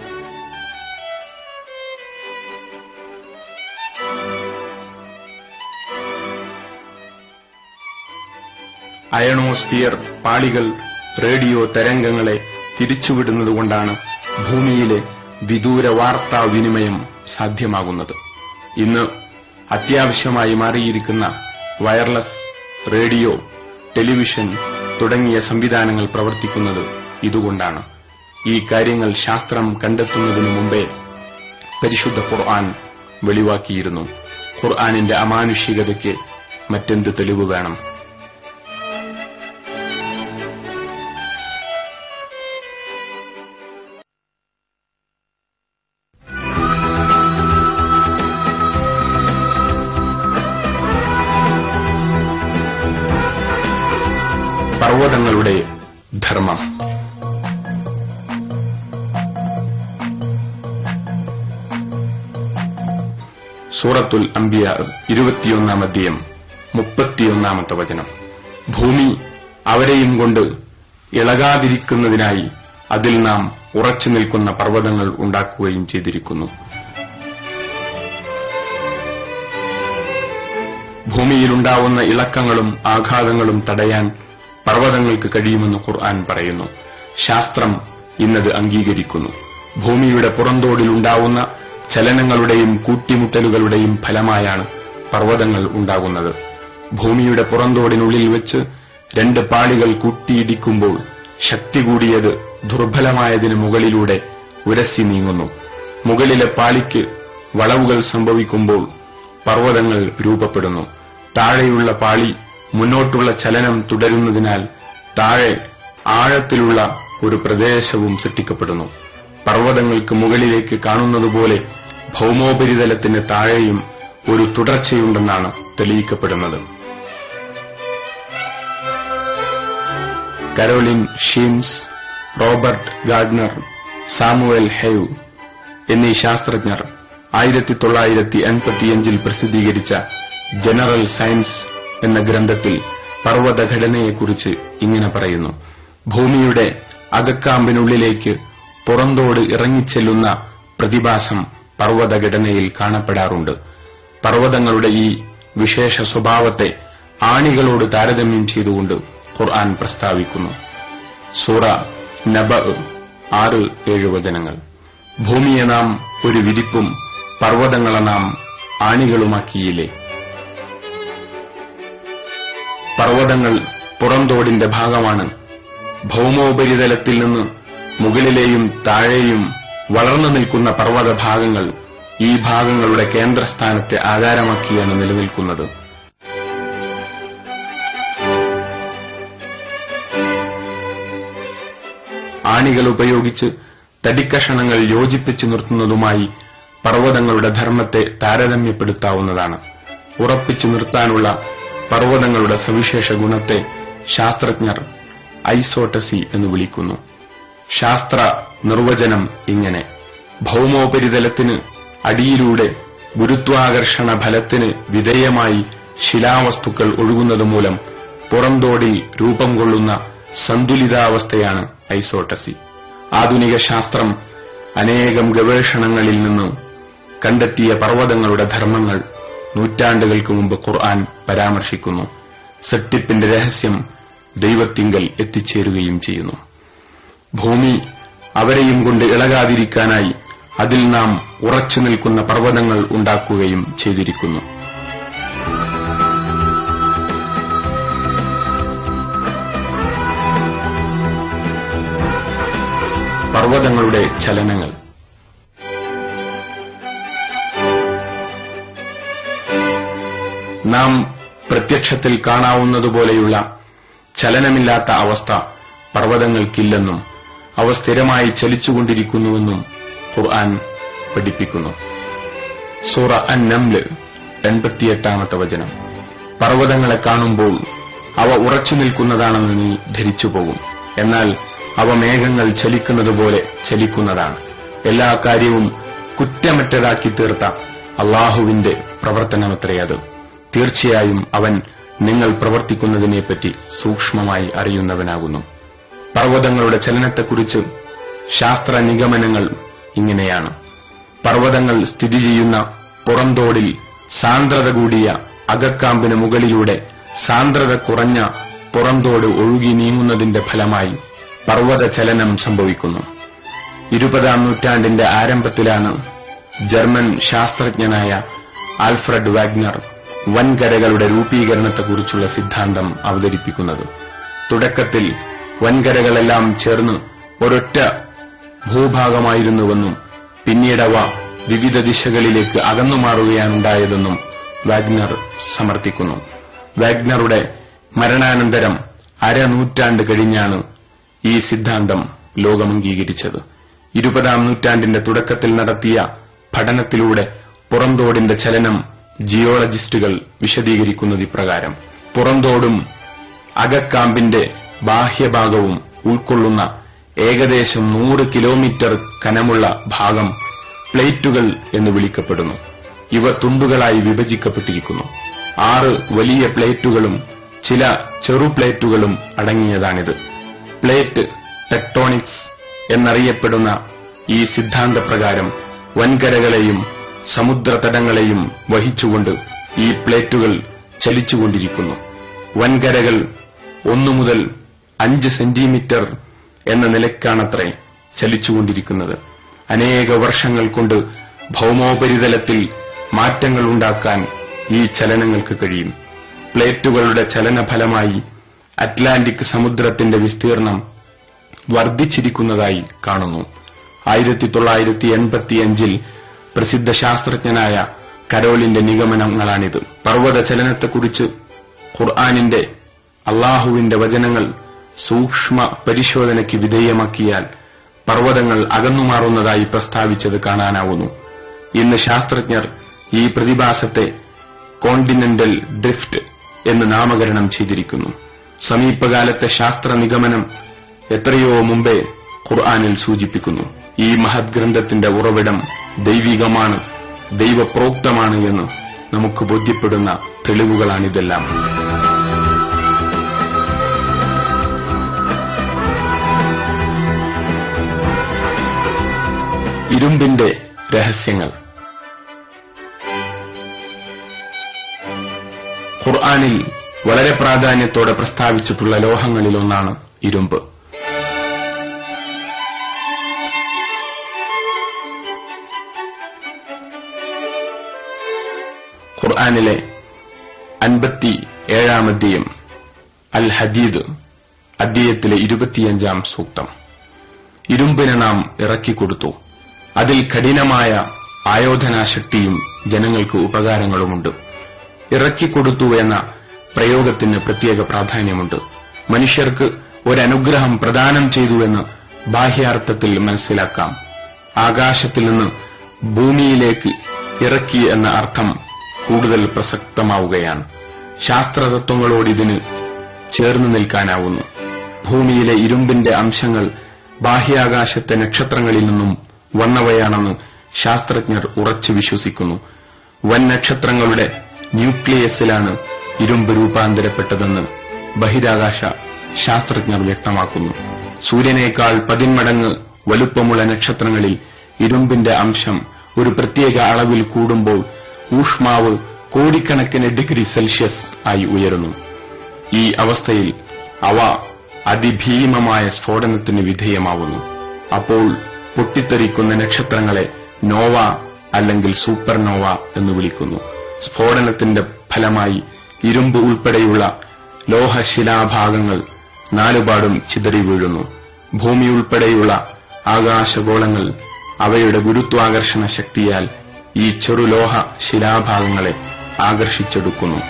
[SPEAKER 1] അയണോസ്ഫിയർ പാളികൾ റേഡിയോ തരംഗങ്ങളെ തിരിച്ചുവിടുന്നതുകൊണ്ടാണ് ഭൂമിയിലെ വിദൂര വാർത്താവിനിമയം സാധ്യമാകുന്നത് ഇന്ന് അത്യാവശ്യമായി മാറിയിരിക്കുന്ന വയർലെസ് റേഡിയോ ടെലിവിഷൻ തുടങ്ങിയ സംവിധാനങ്ങൾ പ്രവർത്തിക്കുന്നത് ഇതുകൊണ്ടാണ് ഈ കാര്യങ്ങൾ ശാസ്ത്രം കണ്ടെത്തുന്നതിനു മുമ്പേ പരിശുദ്ധ ഖുർആൻ വെളിവാക്കിയിരുന്നു ഖുർആനിന്റെ അമാനുഷികതയ്ക്ക് മറ്റെന്ത് തെളിവ് വേണം പർവ്വതങ്ങളുടെ ധർമ്മം സൂറത്തുൽ അംബിയ ഇരുപത്തിയൊന്നാം അധ്യയം മുപ്പത്തിയൊന്നാമത്തെ വചനം ഭൂമി അവരെയും കൊണ്ട് ഇളകാതിരിക്കുന്നതിനായി അതിൽ നാം ഉറച്ചു നിൽക്കുന്ന പർവ്വതങ്ങൾ ഉണ്ടാക്കുകയും ചെയ്തിരിക്കുന്നു ഭൂമിയിലുണ്ടാവുന്ന ഇളക്കങ്ങളും ആഘാതങ്ങളും തടയാൻ പർവ്വതങ്ങൾക്ക് കഴിയുമെന്ന് ഖുർആൻ പറയുന്നു ശാസ്ത്രം ഇന്നത് അംഗീകരിക്കുന്നു ഭൂമിയുടെ പുറന്തോടിലുണ്ടാവുന്ന ചലനങ്ങളുടെയും കൂട്ടിമുട്ടലുകളുടെയും ഫലമായാണ് പർവ്വതങ്ങൾ ഉണ്ടാകുന്നത് ഭൂമിയുടെ പുറന്തോടിനുള്ളിൽ വെച്ച് രണ്ട് പാളികൾ കൂട്ടിയിടിക്കുമ്പോൾ ശക്തി കൂടിയത് ദുർബലമായതിനു മുകളിലൂടെ ഉരസി നീങ്ങുന്നു മുകളിലെ പാളിക്ക് വളവുകൾ സംഭവിക്കുമ്പോൾ പർവ്വതങ്ങൾ രൂപപ്പെടുന്നു താഴെയുള്ള പാളി മുന്നോട്ടുള്ള ചലനം തുടരുന്നതിനാൽ താഴെ ആഴത്തിലുള്ള ഒരു പ്രദേശവും സൃഷ്ടിക്കപ്പെടുന്നു പർവ്വതങ്ങൾക്ക് മുകളിലേക്ക് കാണുന്നതുപോലെ ഭൗമോപരിതലത്തിന് താഴെയും ഒരു തുടർച്ചയുണ്ടെന്നാണ് തെളിയിക്കപ്പെടുന്നത് കരോലിൻ ഷീംസ് റോബർട്ട് ഗാർഡ്നർ സാമുവൽ ഹെയു എന്നീ ശാസ്ത്രജ്ഞർ ആയിരത്തി തൊള്ളായിരത്തി എൺപത്തിയഞ്ചിൽ പ്രസിദ്ധീകരിച്ച ജനറൽ സയൻസ് എന്ന ഗ്രന്ഥത്തിൽ പർവ്വതഘടനയെക്കുറിച്ച് ഇങ്ങനെ പറയുന്നു ഭൂമിയുടെ അകക്കാമ്പിനുള്ളിലേക്ക് പുറന്തോട് ഇറങ്ങിച്ചെല്ലുന്ന പ്രതിഭാസം പർവ്വതഘടനയിൽ കാണപ്പെടാറുണ്ട് പർവ്വതങ്ങളുടെ ഈ വിശേഷ സ്വഭാവത്തെ ആണികളോട് താരതമ്യം ചെയ്തുകൊണ്ട് ഖുർആൻ പ്രസ്താവിക്കുന്നു സൂറ നബ ആറ് ഏഴ് വചനങ്ങൾ ഭൂമിയെ നാം ഒരു വിരിപ്പും പർവ്വതങ്ങളെ നാം ആണികളുമാക്കിയില്ലേ പർവ്വതങ്ങൾ പുറംതോടിന്റെ ഭാഗമാണ് ഭൗമോപരിതലത്തിൽ നിന്ന് മുകളിലെയും താഴെയും വളർന്നു നിൽക്കുന്ന പർവ്വത ഭാഗങ്ങൾ ഈ ഭാഗങ്ങളുടെ കേന്ദ്രസ്ഥാനത്തെ ആധാരമാക്കിയാണ് നിലനിൽക്കുന്നത് ആണികൾ ഉപയോഗിച്ച് തടിക്കഷണങ്ങൾ യോജിപ്പിച്ചു നിർത്തുന്നതുമായി പർവ്വതങ്ങളുടെ ധർമ്മത്തെ താരതമ്യപ്പെടുത്താവുന്നതാണ് ഉറപ്പിച്ചു നിർത്താനുള്ള പർവ്വതങ്ങളുടെ സവിശേഷ ഗുണത്തെ ശാസ്ത്രജ്ഞർ ഐസോട്ടസി എന്ന് വിളിക്കുന്നു ശാസ്ത്ര നിർവചനം ഇങ്ങനെ ഭൗമോപരിതലത്തിന് അടിയിലൂടെ ഗുരുത്വാകർഷണ ഫലത്തിന് വിധേയമായി ശിലാവസ്തുക്കൾ ഒഴുകുന്നത് മൂലം പുറംതോടിൽ രൂപം കൊള്ളുന്ന സന്തുലിതാവസ്ഥയാണ് ഐസോട്ടസി ആധുനിക ശാസ്ത്രം അനേകം ഗവേഷണങ്ങളിൽ നിന്ന് കണ്ടെത്തിയ പർവ്വതങ്ങളുടെ ധർമ്മങ്ങൾ നൂറ്റാണ്ടുകൾക്ക് മുമ്പ് ഖുർആൻ പരാമർശിക്കുന്നു സൃഷ്ടിപ്പിന്റെ രഹസ്യം ദൈവത്തിങ്കൽ എത്തിച്ചേരുകയും ചെയ്യുന്നു ഭൂമി അവരെയും കൊണ്ട് ഇളകാതിരിക്കാനായി അതിൽ നാം ഉറച്ചു നിൽക്കുന്ന പർവ്വതങ്ങൾ ഉണ്ടാക്കുകയും ചെയ്തിരിക്കുന്നു പർവ്വതങ്ങളുടെ ചലനങ്ങൾ നാം പ്രത്യക്ഷത്തിൽ കാണാവുന്നതുപോലെയുള്ള ചലനമില്ലാത്ത അവസ്ഥ പർവ്വതങ്ങൾക്കില്ലെന്നും അവ സ്ഥിരമായി ചലിച്ചുകൊണ്ടിരിക്കുന്നുവെന്നും ഖുർആൻ പഠിപ്പിക്കുന്നു സൂറ അൻ നംല് എൺപത്തിയെട്ടാമത്തെ വചനം പർവ്വതങ്ങളെ കാണുമ്പോൾ അവ ഉറച്ചു നിൽക്കുന്നതാണെന്ന് നീ ധരിച്ചു പോകും എന്നാൽ അവ മേഘങ്ങൾ ചലിക്കുന്നതുപോലെ ചലിക്കുന്നതാണ് എല്ലാ കാര്യവും കുറ്റമറ്റതാക്കി തീർത്ത അള്ളാഹുവിന്റെ പ്രവർത്തനമത്രേ അത് തീർച്ചയായും അവൻ നിങ്ങൾ പ്രവർത്തിക്കുന്നതിനെപ്പറ്റി സൂക്ഷ്മമായി അറിയുന്നവനാകുന്നു പർവ്വതങ്ങളുടെ ചലനത്തെക്കുറിച്ച് ശാസ്ത്ര നിഗമനങ്ങൾ ഇങ്ങനെയാണ് പർവ്വതങ്ങൾ സ്ഥിതി ചെയ്യുന്ന പുറന്തോടിൽ സാന്ദ്രത കൂടിയ അകക്കാമ്പിന് മുകളിലൂടെ സാന്ദ്രത കുറഞ്ഞ പുറന്തോട് ഒഴുകി നീങ്ങുന്നതിന്റെ ഫലമായി പർവ്വത ചലനം സംഭവിക്കുന്നു ഇരുപതാം നൂറ്റാണ്ടിന്റെ ആരംഭത്തിലാണ് ജർമ്മൻ ശാസ്ത്രജ്ഞനായ ആൽഫ്രഡ് വാഗ്നർ വൻകരകളുടെ രൂപീകരണത്തെക്കുറിച്ചുള്ള സിദ്ധാന്തം അവതരിപ്പിക്കുന്നത് തുടക്കത്തിൽ വൻകരകളെല്ലാം ചേർന്ന് ഒരൊറ്റ ഭൂഭാഗമായിരുന്നുവെന്നും പിന്നീടവ വിവിധ ദിശകളിലേക്ക് അകന്നുമാറുകയാണുണ്ടായതെന്നും വാഗ്നർ സമർത്ഥിക്കുന്നു വാഗ്നറുടെ മരണാനന്തരം അരനൂറ്റാണ്ട് കഴിഞ്ഞാണ് ഈ സിദ്ധാന്തം ലോകമംഗീകരിച്ചത് ഇരുപതാം നൂറ്റാണ്ടിന്റെ തുടക്കത്തിൽ നടത്തിയ പഠനത്തിലൂടെ പുറന്തോടിന്റെ ചലനം ജിയോളജിസ്റ്റുകൾ വിശദീകരിക്കുന്നത് ഇപ്രകാരം പുറന്തോടും അകക്കാമ്പിന്റെ ബാഹ്യഭാഗവും ഉൾക്കൊള്ളുന്ന ഏകദേശം നൂറ് കിലോമീറ്റർ കനമുള്ള ഭാഗം പ്ലേറ്റുകൾ എന്ന് വിളിക്കപ്പെടുന്നു ഇവ തുണ്ടുകളായി വിഭജിക്കപ്പെട്ടിരിക്കുന്നു ആറ് വലിയ പ്ലേറ്റുകളും ചില ചെറു പ്ലേറ്റുകളും അടങ്ങിയതാണിത് പ്ലേറ്റ് ടെക്ടോണിക്സ് എന്നറിയപ്പെടുന്ന ഈ സിദ്ധാന്തപ്രകാരം വൻകരകളെയും സമുദ്രതടങ്ങളെയും വഹിച്ചുകൊണ്ട് ഈ പ്ലേറ്റുകൾ ചലിച്ചുകൊണ്ടിരിക്കുന്നു വൻകരകൾ ഒന്നു മുതൽ അഞ്ച് സെന്റിമീറ്റർ എന്ന നിലക്കാണത്രേ ചലിച്ചുകൊണ്ടിരിക്കുന്നത് അനേക വർഷങ്ങൾ കൊണ്ട് ഭൗമോപരിതലത്തിൽ മാറ്റങ്ങൾ ഉണ്ടാക്കാൻ ഈ ചലനങ്ങൾക്ക് കഴിയും പ്ലേറ്റുകളുടെ ചലനഫലമായി അറ്റ്ലാന്റിക് സമുദ്രത്തിന്റെ വിസ്തീർണം വർദ്ധിച്ചിരിക്കുന്നതായി കാണുന്നു ആയിരത്തി തൊള്ളായിരത്തി എൺപത്തിയഞ്ചിൽ പ്രസിദ്ധ ശാസ്ത്രജ്ഞനായ കരോളിന്റെ നിഗമനങ്ങളാണിത് പർവ്വത ചലനത്തെക്കുറിച്ച് ഖുർആാനിന്റെ അള്ളാഹുവിന്റെ വചനങ്ങൾ സൂക്ഷ്മ പരിശോധനയ്ക്ക് വിധേയമാക്കിയാൽ പർവ്വതങ്ങൾ അകന്നുമാറുന്നതായി പ്രസ്താവിച്ചത് കാണാനാവുന്നു ഇന്ന് ശാസ്ത്രജ്ഞർ ഈ പ്രതിഭാസത്തെ കോണ്ടിനെന്റൽ ഡ്രിഫ്റ്റ് എന്ന് നാമകരണം ചെയ്തിരിക്കുന്നു സമീപകാലത്തെ ശാസ്ത്ര നിഗമനം എത്രയോ മുമ്പേ ഖുർആാനിൽ സൂചിപ്പിക്കുന്നു ഈ മഹത് ഗ്രന്ഥത്തിന്റെ ഉറവിടം ദൈവികമാണ് ദൈവപ്രോക്തമാണ് എന്ന് നമുക്ക് ബോധ്യപ്പെടുന്ന തെളിവുകളാണിതെല്ലാം ഇരുമ്പിന്റെ രഹസ്യങ്ങൾ ഖുർആാനിൽ വളരെ പ്രാധാന്യത്തോടെ പ്രസ്താവിച്ചിട്ടുള്ള ലോഹങ്ങളിലൊന്നാണ് ഇരുമ്പ് ഖുർആാനിലെ അൻപത്തി ഏഴാം അധ്യയം അൽ ഹദീദ് അധ്യയത്തിലെ ഇരുപത്തിയഞ്ചാം സൂക്തം ഇരുമ്പിനെ നാം ഇറക്കിക്കൊടുത്തു അതിൽ കഠിനമായ ആയോധനാശക്തിയും ജനങ്ങൾക്ക് ഉപകാരങ്ങളുമുണ്ട് ഇറക്കിക്കൊടുത്തു എന്ന പ്രയോഗത്തിന് പ്രത്യേക പ്രാധാന്യമുണ്ട് മനുഷ്യർക്ക് ഒരനുഗ്രഹം പ്രദാനം ചെയ്തുവെന്ന് ബാഹ്യാർത്ഥത്തിൽ മനസ്സിലാക്കാം ആകാശത്തിൽ നിന്ന് ഭൂമിയിലേക്ക് ഇറക്കി എന്ന അർത്ഥം കൂടുതൽ പ്രസക്തമാവുകയാണ് ശാസ്ത്രതത്വങ്ങളോട് ഇതിന് ചേർന്ന് നിൽക്കാനാവുന്നു ഭൂമിയിലെ ഇരുമ്പിന്റെ അംശങ്ങൾ ബാഹ്യാകാശത്തെ നക്ഷത്രങ്ങളിൽ നിന്നും വന്നവയാണെന്ന് ശാസ്ത്രജ്ഞർ ഉറച്ചു വിശ്വസിക്കുന്നു വൻ നക്ഷത്രങ്ങളുടെ ന്യൂക്ലിയസിലാണ് ഇരുമ്പ് രൂപാന്തരപ്പെട്ടതെന്ന് ബഹിരാകാശ ശാസ്ത്രജ്ഞർ വ്യക്തമാക്കുന്നു സൂര്യനേക്കാൾ പതിന്മടങ്ങ് വലുപ്പമുള്ള നക്ഷത്രങ്ങളിൽ ഇരുമ്പിന്റെ അംശം ഒരു പ്രത്യേക അളവിൽ കൂടുമ്പോൾ ഊഷ്മാവ് കോടിക്കണക്കിന് ഡിഗ്രി സെൽഷ്യസ് ആയി ഉയരുന്നു ഈ അവസ്ഥയിൽ അവ അതിഭീമമായ സ്ഫോടനത്തിന് വിധേയമാവുന്നു അപ്പോൾ പൊട്ടിത്തെറിക്കുന്ന നക്ഷത്രങ്ങളെ നോവ അല്ലെങ്കിൽ സൂപ്പർനോവ എന്ന് വിളിക്കുന്നു സ്ഫോടനത്തിന്റെ ഫലമായി ഇരുമ്പ് ഉൾപ്പെടെയുള്ള ലോഹശിലാഭാഗങ്ങൾ നാലുപാടും ചിതറി വീഴുന്നു ഭൂമി ഉൾപ്പെടെയുള്ള ആകാശഗോളങ്ങൾ അവയുടെ ഗുരുത്വാകർഷണ ശക്തിയാൽ ഈ ചെറുലോഹ ശിലാഭാഗങ്ങളെ ആകർഷിച്ചെടുക്കുന്നു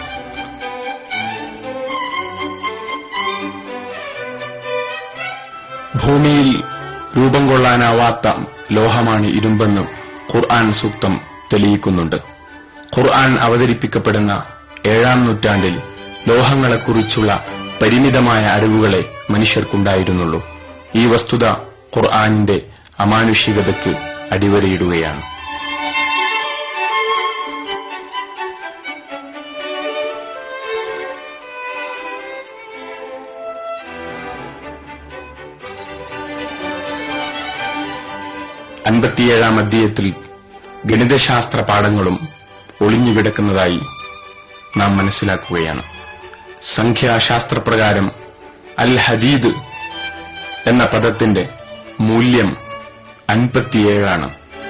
[SPEAKER 1] ഭൂമിയിൽ രൂപം കൊള്ളാനാവാത്ത ലോഹമാണ് ഇരുമ്പെന്ന് ഖുർആൻ സൂക്തം തെളിയിക്കുന്നുണ്ട് ഖുർആൻ അവതരിപ്പിക്കപ്പെടുന്ന ഏഴാം നൂറ്റാണ്ടിൽ ലോഹങ്ങളെക്കുറിച്ചുള്ള പരിമിതമായ അറിവുകളെ മനുഷ്യർക്കുണ്ടായിരുന്നുള്ളൂ ഈ വസ്തുത ഖുർആനിന്റെ അമാനുഷികതയ്ക്ക് അടിവരയിടുകയാണ് അൻപത്തിയേഴാം അധ്യായത്തിൽ ഗണിതശാസ്ത്ര പാഠങ്ങളും ഒളിഞ്ഞുകിടക്കുന്നതായി നാം മനസ്സിലാക്കുകയാണ് സംഖ്യാശാസ്ത്രപ്രകാരം അൽ ഹദീദ് എന്ന പദത്തിന്റെ മൂല്യം അൻപത്തിയേഴാണ്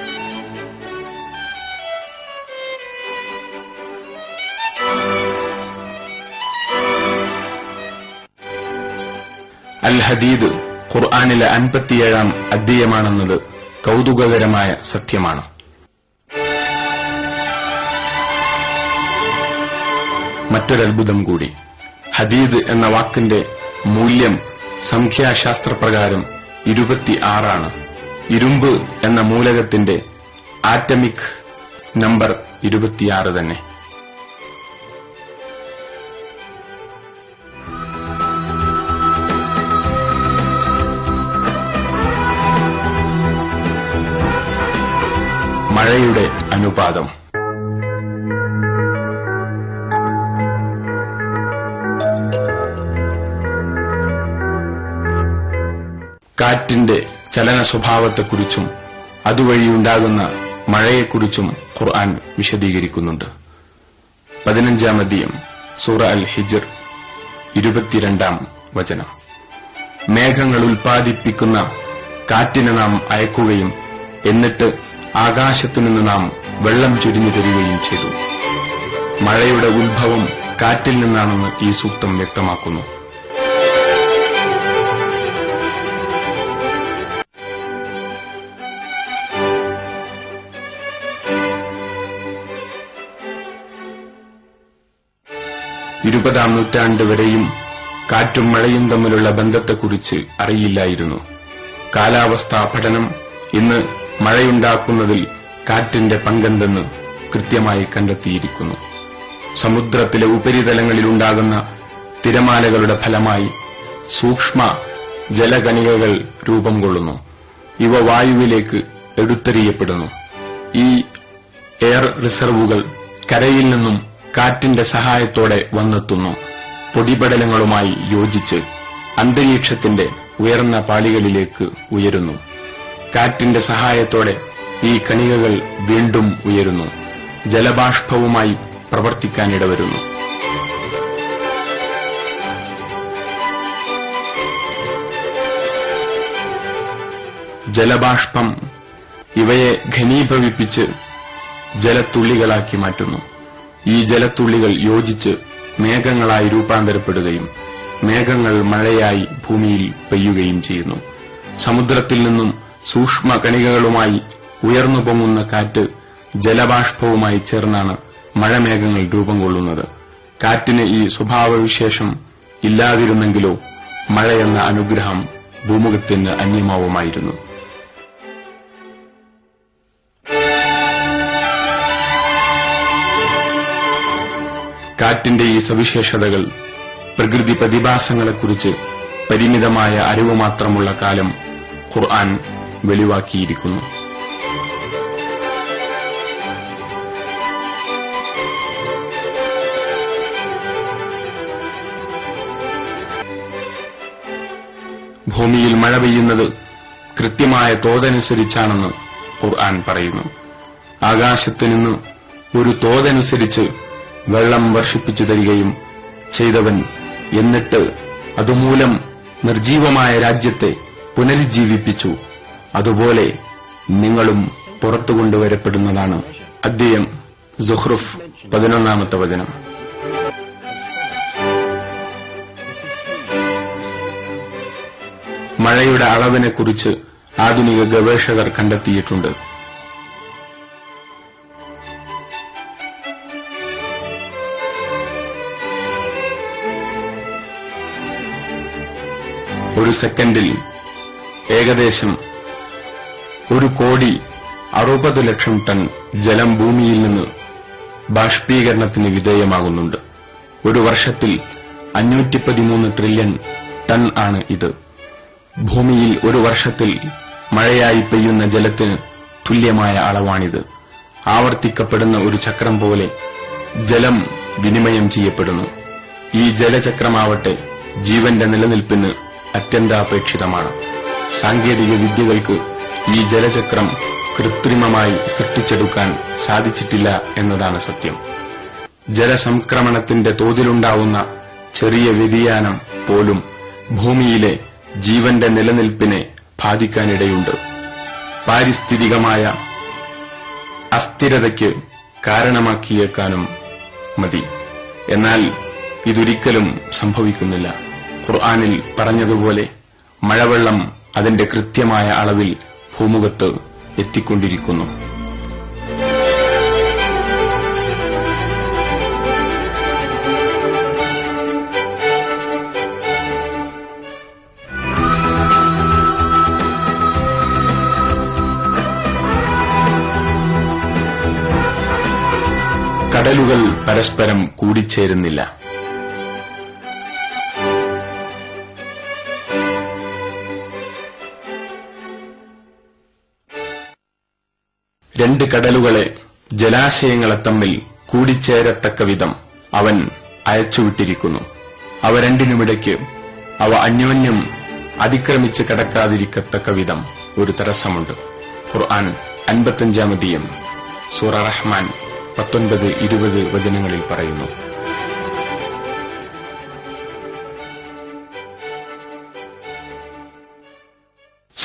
[SPEAKER 1] അൽ ഹദീദ് ഖുർആാനിലെ അൻപത്തിയേഴാം അധ്യയമാണെന്നത് കൗതുകകരമായ സത്യമാണ് മറ്റൊരത്ഭുതം കൂടി ഹദീദ് എന്ന വാക്കിന്റെ മൂല്യം സംഖ്യാശാസ്ത്രപ്രകാരം ഇരുപത്തിയാറാണ് ഇരുമ്പ് എന്ന മൂലകത്തിന്റെ ആറ്റമിക് നമ്പർ ഇരുപത്തിയാറ് തന്നെ മഴയുടെ അനുപാതം കാറ്റിന്റെ ചലന സ്വഭാവത്തെക്കുറിച്ചും അതുവഴിയുണ്ടാകുന്ന മഴയെക്കുറിച്ചും ഖുർആൻ വിശദീകരിക്കുന്നുണ്ട് പതിനഞ്ചാം അധ്യയം സൂറ അൽ ഹിജർ ഇരുപത്തിരണ്ടാം വചനം മേഘങ്ങൾ ഉൽപ്പാദിപ്പിക്കുന്ന കാറ്റിനെ നാം അയക്കുകയും എന്നിട്ട് ആകാശത്തുനിന്ന് നാം വെള്ളം ചുരിഞ്ഞു തരികയും ചെയ്തു മഴയുടെ ഉത്ഭവം കാറ്റിൽ നിന്നാണെന്ന് ഈ സൂക്തം വ്യക്തമാക്കുന്നു ഇരുപതാം നൂറ്റാണ്ട് വരെയും കാറ്റും മഴയും തമ്മിലുള്ള ബന്ധത്തെക്കുറിച്ച് അറിയില്ലായിരുന്നു കാലാവസ്ഥാ പഠനം ഇന്ന് മഴയുണ്ടാക്കുന്നതിൽ കാറ്റിന്റെ പങ്കെന്തെന്ന് കൃത്യമായി കണ്ടെത്തിയിരിക്കുന്നു സമുദ്രത്തിലെ ഉപരിതലങ്ങളിലുണ്ടാകുന്ന തിരമാലകളുടെ ഫലമായി സൂക്ഷ്മ ജലകണികകൾ രൂപം കൊള്ളുന്നു ഇവ വായുവിലേക്ക് എടുത്തെറിയപ്പെടുന്നു ഈ എയർ റിസർവുകൾ കരയിൽ നിന്നും കാറ്റിന്റെ സഹായത്തോടെ വന്നെത്തുന്നു പൊടിപടലങ്ങളുമായി യോജിച്ച് അന്തരീക്ഷത്തിന്റെ ഉയർന്ന പാളികളിലേക്ക് ഉയരുന്നു കാറ്റിന്റെ സഹായത്തോടെ ഈ കണികകൾ വീണ്ടും ഉയരുന്നു ജലബാഷ്പവുമായി പ്രവർത്തിക്കാനിടവരുന്നു ജലബാഷ്പം ഇവയെ ഘനീഭവിപ്പിച്ച് ജലത്തുള്ളികളാക്കി മാറ്റുന്നു ഈ ജലത്തുള്ളികൾ യോജിച്ച് മേഘങ്ങളായി രൂപാന്തരപ്പെടുകയും മേഘങ്ങൾ മഴയായി ഭൂമിയിൽ പെയ്യുകയും ചെയ്യുന്നു സമുദ്രത്തിൽ നിന്നും സൂക്ഷ്മ കണികകളുമായി ഉയർന്നു പൊങ്ങുന്ന കാറ്റ് ജലബാഷ്പവുമായി ചേർന്നാണ് മഴമേഘങ്ങൾ രൂപം കൊള്ളുന്നത് കാറ്റിന് ഈ സ്വഭാവവിശേഷം ഇല്ലാതിരുന്നെങ്കിലോ മഴയെന്ന അനുഗ്രഹം ഭൂമുഖത്തിന് അന്യമാവുമായിരുന്നു കാറ്റിന്റെ ഈ സവിശേഷതകൾ പ്രകൃതി പ്രതിഭാസങ്ങളെക്കുറിച്ച് പരിമിതമായ അറിവ് മാത്രമുള്ള കാലം ഖുർആൻ വെളിവാക്കിയിരിക്കുന്നു ഭൂമിയിൽ മഴ പെയ്യുന്നത് കൃത്യമായ തോതനുസരിച്ചാണെന്ന് ഖുർആൻ പറയുന്നു ആകാശത്ത് നിന്ന് ഒരു തോതനുസരിച്ച് വെള്ളം വർഷിപ്പിച്ചു തരികയും ചെയ്തവൻ എന്നിട്ട് അതുമൂലം നിർജീവമായ രാജ്യത്തെ പുനരുജ്ജീവിപ്പിച്ചു അതുപോലെ നിങ്ങളും പുറത്തു കൊണ്ടുവരപ്പെടുന്നതാണ് അദ്വയം സുഹ്റുഫ് പതിനൊന്നാമത്തെ വചനം മഴയുടെ അളവിനെക്കുറിച്ച് ആധുനിക ഗവേഷകർ കണ്ടെത്തിയിട്ടുണ്ട് ഒരു സെക്കൻഡിൽ ഏകദേശം ഒരു കോടി അറുപത് ലക്ഷം ടൺ ജലം ഭൂമിയിൽ നിന്ന് ബാഷ്പീകരണത്തിന് വിധേയമാകുന്നുണ്ട് ഒരു വർഷത്തിൽ അഞ്ഞൂറ്റി പതിമൂന്ന് ട്രില്യൺ ടൺ ആണ് ഇത് ഭൂമിയിൽ ഒരു വർഷത്തിൽ മഴയായി പെയ്യുന്ന ജലത്തിന് തുല്യമായ അളവാണിത് ആവർത്തിക്കപ്പെടുന്ന ഒരു ചക്രം പോലെ ജലം വിനിമയം ചെയ്യപ്പെടുന്നു ഈ ജലചക്രമാവട്ടെ ജീവന്റെ നിലനിൽപ്പിന് അത്യന്താപേക്ഷിതമാണ് സാങ്കേതിക വിദ്യകൾക്ക് ഈ ജലചക്രം കൃത്രിമമായി സൃഷ്ടിച്ചെടുക്കാൻ സാധിച്ചിട്ടില്ല എന്നതാണ് സത്യം ജലസംക്രമണത്തിന്റെ തോതിലുണ്ടാവുന്ന ചെറിയ വ്യതിയാനം പോലും ഭൂമിയിലെ ജീവന്റെ നിലനിൽപ്പിനെ ബാധിക്കാനിടയുണ്ട് പാരിസ്ഥിതികമായ അസ്ഥിരതയ്ക്ക് കാരണമാക്കിയേക്കാനും മതി എന്നാൽ ഇതൊരിക്കലും സംഭവിക്കുന്നില്ല ഖുർആാനിൽ പറഞ്ഞതുപോലെ മഴവെള്ളം അതിന്റെ കൃത്യമായ അളവിൽ ഭൂമുഖത്ത് എത്തിക്കൊണ്ടിരിക്കുന്നു കടലുകൾ പരസ്പരം കൂടിച്ചേരുന്നില്ല രണ്ട് കടലുകളെ ജലാശയങ്ങളെ തമ്മിൽ കൂടിച്ചേരത്തക്ക വിധം അവൻ അയച്ചുവിട്ടിരിക്കുന്നു അവ രണ്ടിനുമിടയ്ക്ക് അവ അന്യോന്യം അതിക്രമിച്ച് കടക്കാതിരിക്കത്തക്ക വിധം ഒരു തടസ്സമുണ്ട് ഖുർആൻ അൻപത്തഞ്ചാമതീയം സൂറ റഹ്മാൻ പത്തൊൻപത് ഇരുപത് വചനങ്ങളിൽ പറയുന്നു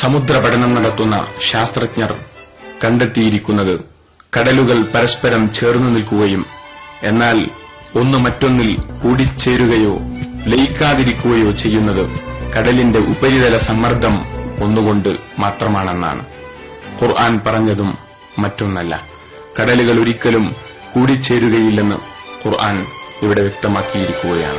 [SPEAKER 1] സമുദ്ര പഠനം നടത്തുന്ന ശാസ്ത്രജ്ഞർ കണ്ടെത്തിയിരിക്കുന്നത് കടലുകൾ പരസ്പരം ചേർന്നു നിൽക്കുകയും എന്നാൽ ഒന്ന് മറ്റൊന്നിൽ കൂടിച്ചേരുകയോ ലയിക്കാതിരിക്കുകയോ ചെയ്യുന്നത് കടലിന്റെ ഉപരിതല സമ്മർദ്ദം ഒന്നുകൊണ്ട് മാത്രമാണെന്നാണ് ഖുർആൻ പറഞ്ഞതും മറ്റൊന്നല്ല കടലുകൾ ഒരിക്കലും കൂടിച്ചേരുകയില്ലെന്ന് ഖുർആൻ ഇവിടെ വ്യക്തമാക്കിയിരിക്കുകയാണ്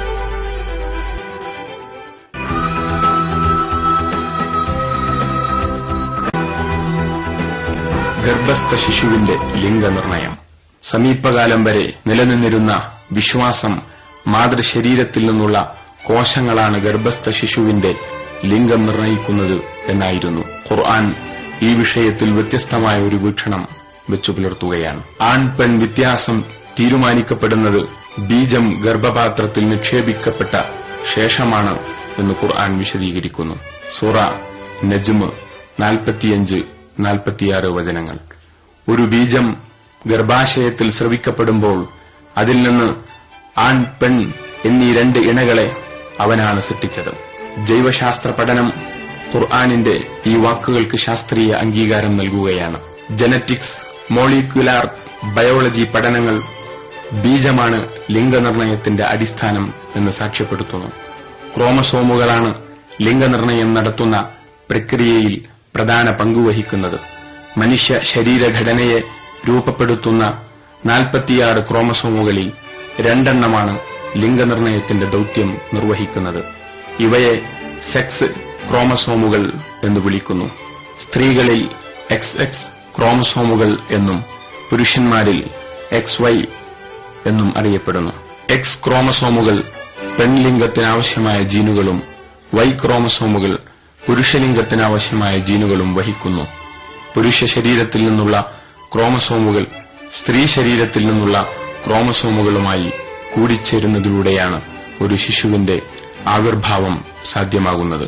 [SPEAKER 1] ഗർഭസ്ഥ ശിശുവിന്റെ ലിംഗനിർണയം സമീപകാലം വരെ നിലനിന്നിരുന്ന വിശ്വാസം മാതൃശരീരത്തിൽ നിന്നുള്ള കോശങ്ങളാണ് ഗർഭസ്ഥ ശിശുവിന്റെ ലിംഗം നിർണയിക്കുന്നത് എന്നായിരുന്നു ഖുർആൻ ഈ വിഷയത്തിൽ വ്യത്യസ്തമായ ഒരു വീക്ഷണം വെച്ചു പുലർത്തുകയാണ് ആൺ പെൺ വ്യത്യാസം തീരുമാനിക്കപ്പെടുന്നത് ബീജം ഗർഭപാത്രത്തിൽ നിക്ഷേപിക്കപ്പെട്ട ശേഷമാണ് എന്ന് ഖുർആൻ വിശദീകരിക്കുന്നു സൂറ നജ്മ് നാൽപ്പത്തിയഞ്ച് നാൽപ്പത്തിയാറ് വചനങ്ങൾ ഒരു ബീജം ഗർഭാശയത്തിൽ സ്രവിക്കപ്പെടുമ്പോൾ അതിൽ നിന്ന് ആൺ പെൺ എന്നീ രണ്ട് ഇണകളെ അവനാണ് സൃഷ്ടിച്ചത് ജൈവശാസ്ത്ര പഠനം ഖുർആാനിന്റെ ഈ വാക്കുകൾക്ക് ശാസ്ത്രീയ അംഗീകാരം നൽകുകയാണ് ജനറ്റിക്സ് മോളിക്യുലാർ ബയോളജി പഠനങ്ങൾ ബീജമാണ് ലിംഗനിർണയത്തിന്റെ അടിസ്ഥാനം എന്ന് സാക്ഷ്യപ്പെടുത്തുന്നു ക്രോമസോമുകളാണ് ലിംഗനിർണയം നടത്തുന്ന പ്രക്രിയയിൽ പ്രധാന പങ്കുവഹിക്കുന്നത് മനുഷ്യ ശരീരഘടനയെ രൂപപ്പെടുത്തുന്ന നാൽപ്പത്തിയാറ് ക്രോമസോമുകളിൽ രണ്ടെണ്ണമാണ് ലിംഗനിർണയത്തിന്റെ ദൌത്യം നിർവഹിക്കുന്നത് ഇവയെ സെക്സ് ക്രോമസോമുകൾ എന്ന് വിളിക്കുന്നു സ്ത്രീകളിൽ എക്സ് എക്സ് ക്രോമസോമുകൾ എന്നും പുരുഷന്മാരിൽ എക്സ് വൈ എന്നും അറിയപ്പെടുന്നു എക്സ് ക്രോമസോമുകൾ പെൺലിംഗത്തിനാവശ്യമായ ജീനുകളും വൈ ക്രോമസോമുകൾ പുരുഷലിംഗത്തിനാവശ്യമായ ജീനുകളും വഹിക്കുന്നു പുരുഷ ശരീരത്തിൽ നിന്നുള്ള ക്രോമസോമുകൾ സ്ത്രീ ശരീരത്തിൽ നിന്നുള്ള ക്രോമസോമുകളുമായി കൂടിച്ചേരുന്നതിലൂടെയാണ് ഒരു ശിശുവിന്റെ ആവിർഭാവം സാധ്യമാകുന്നത്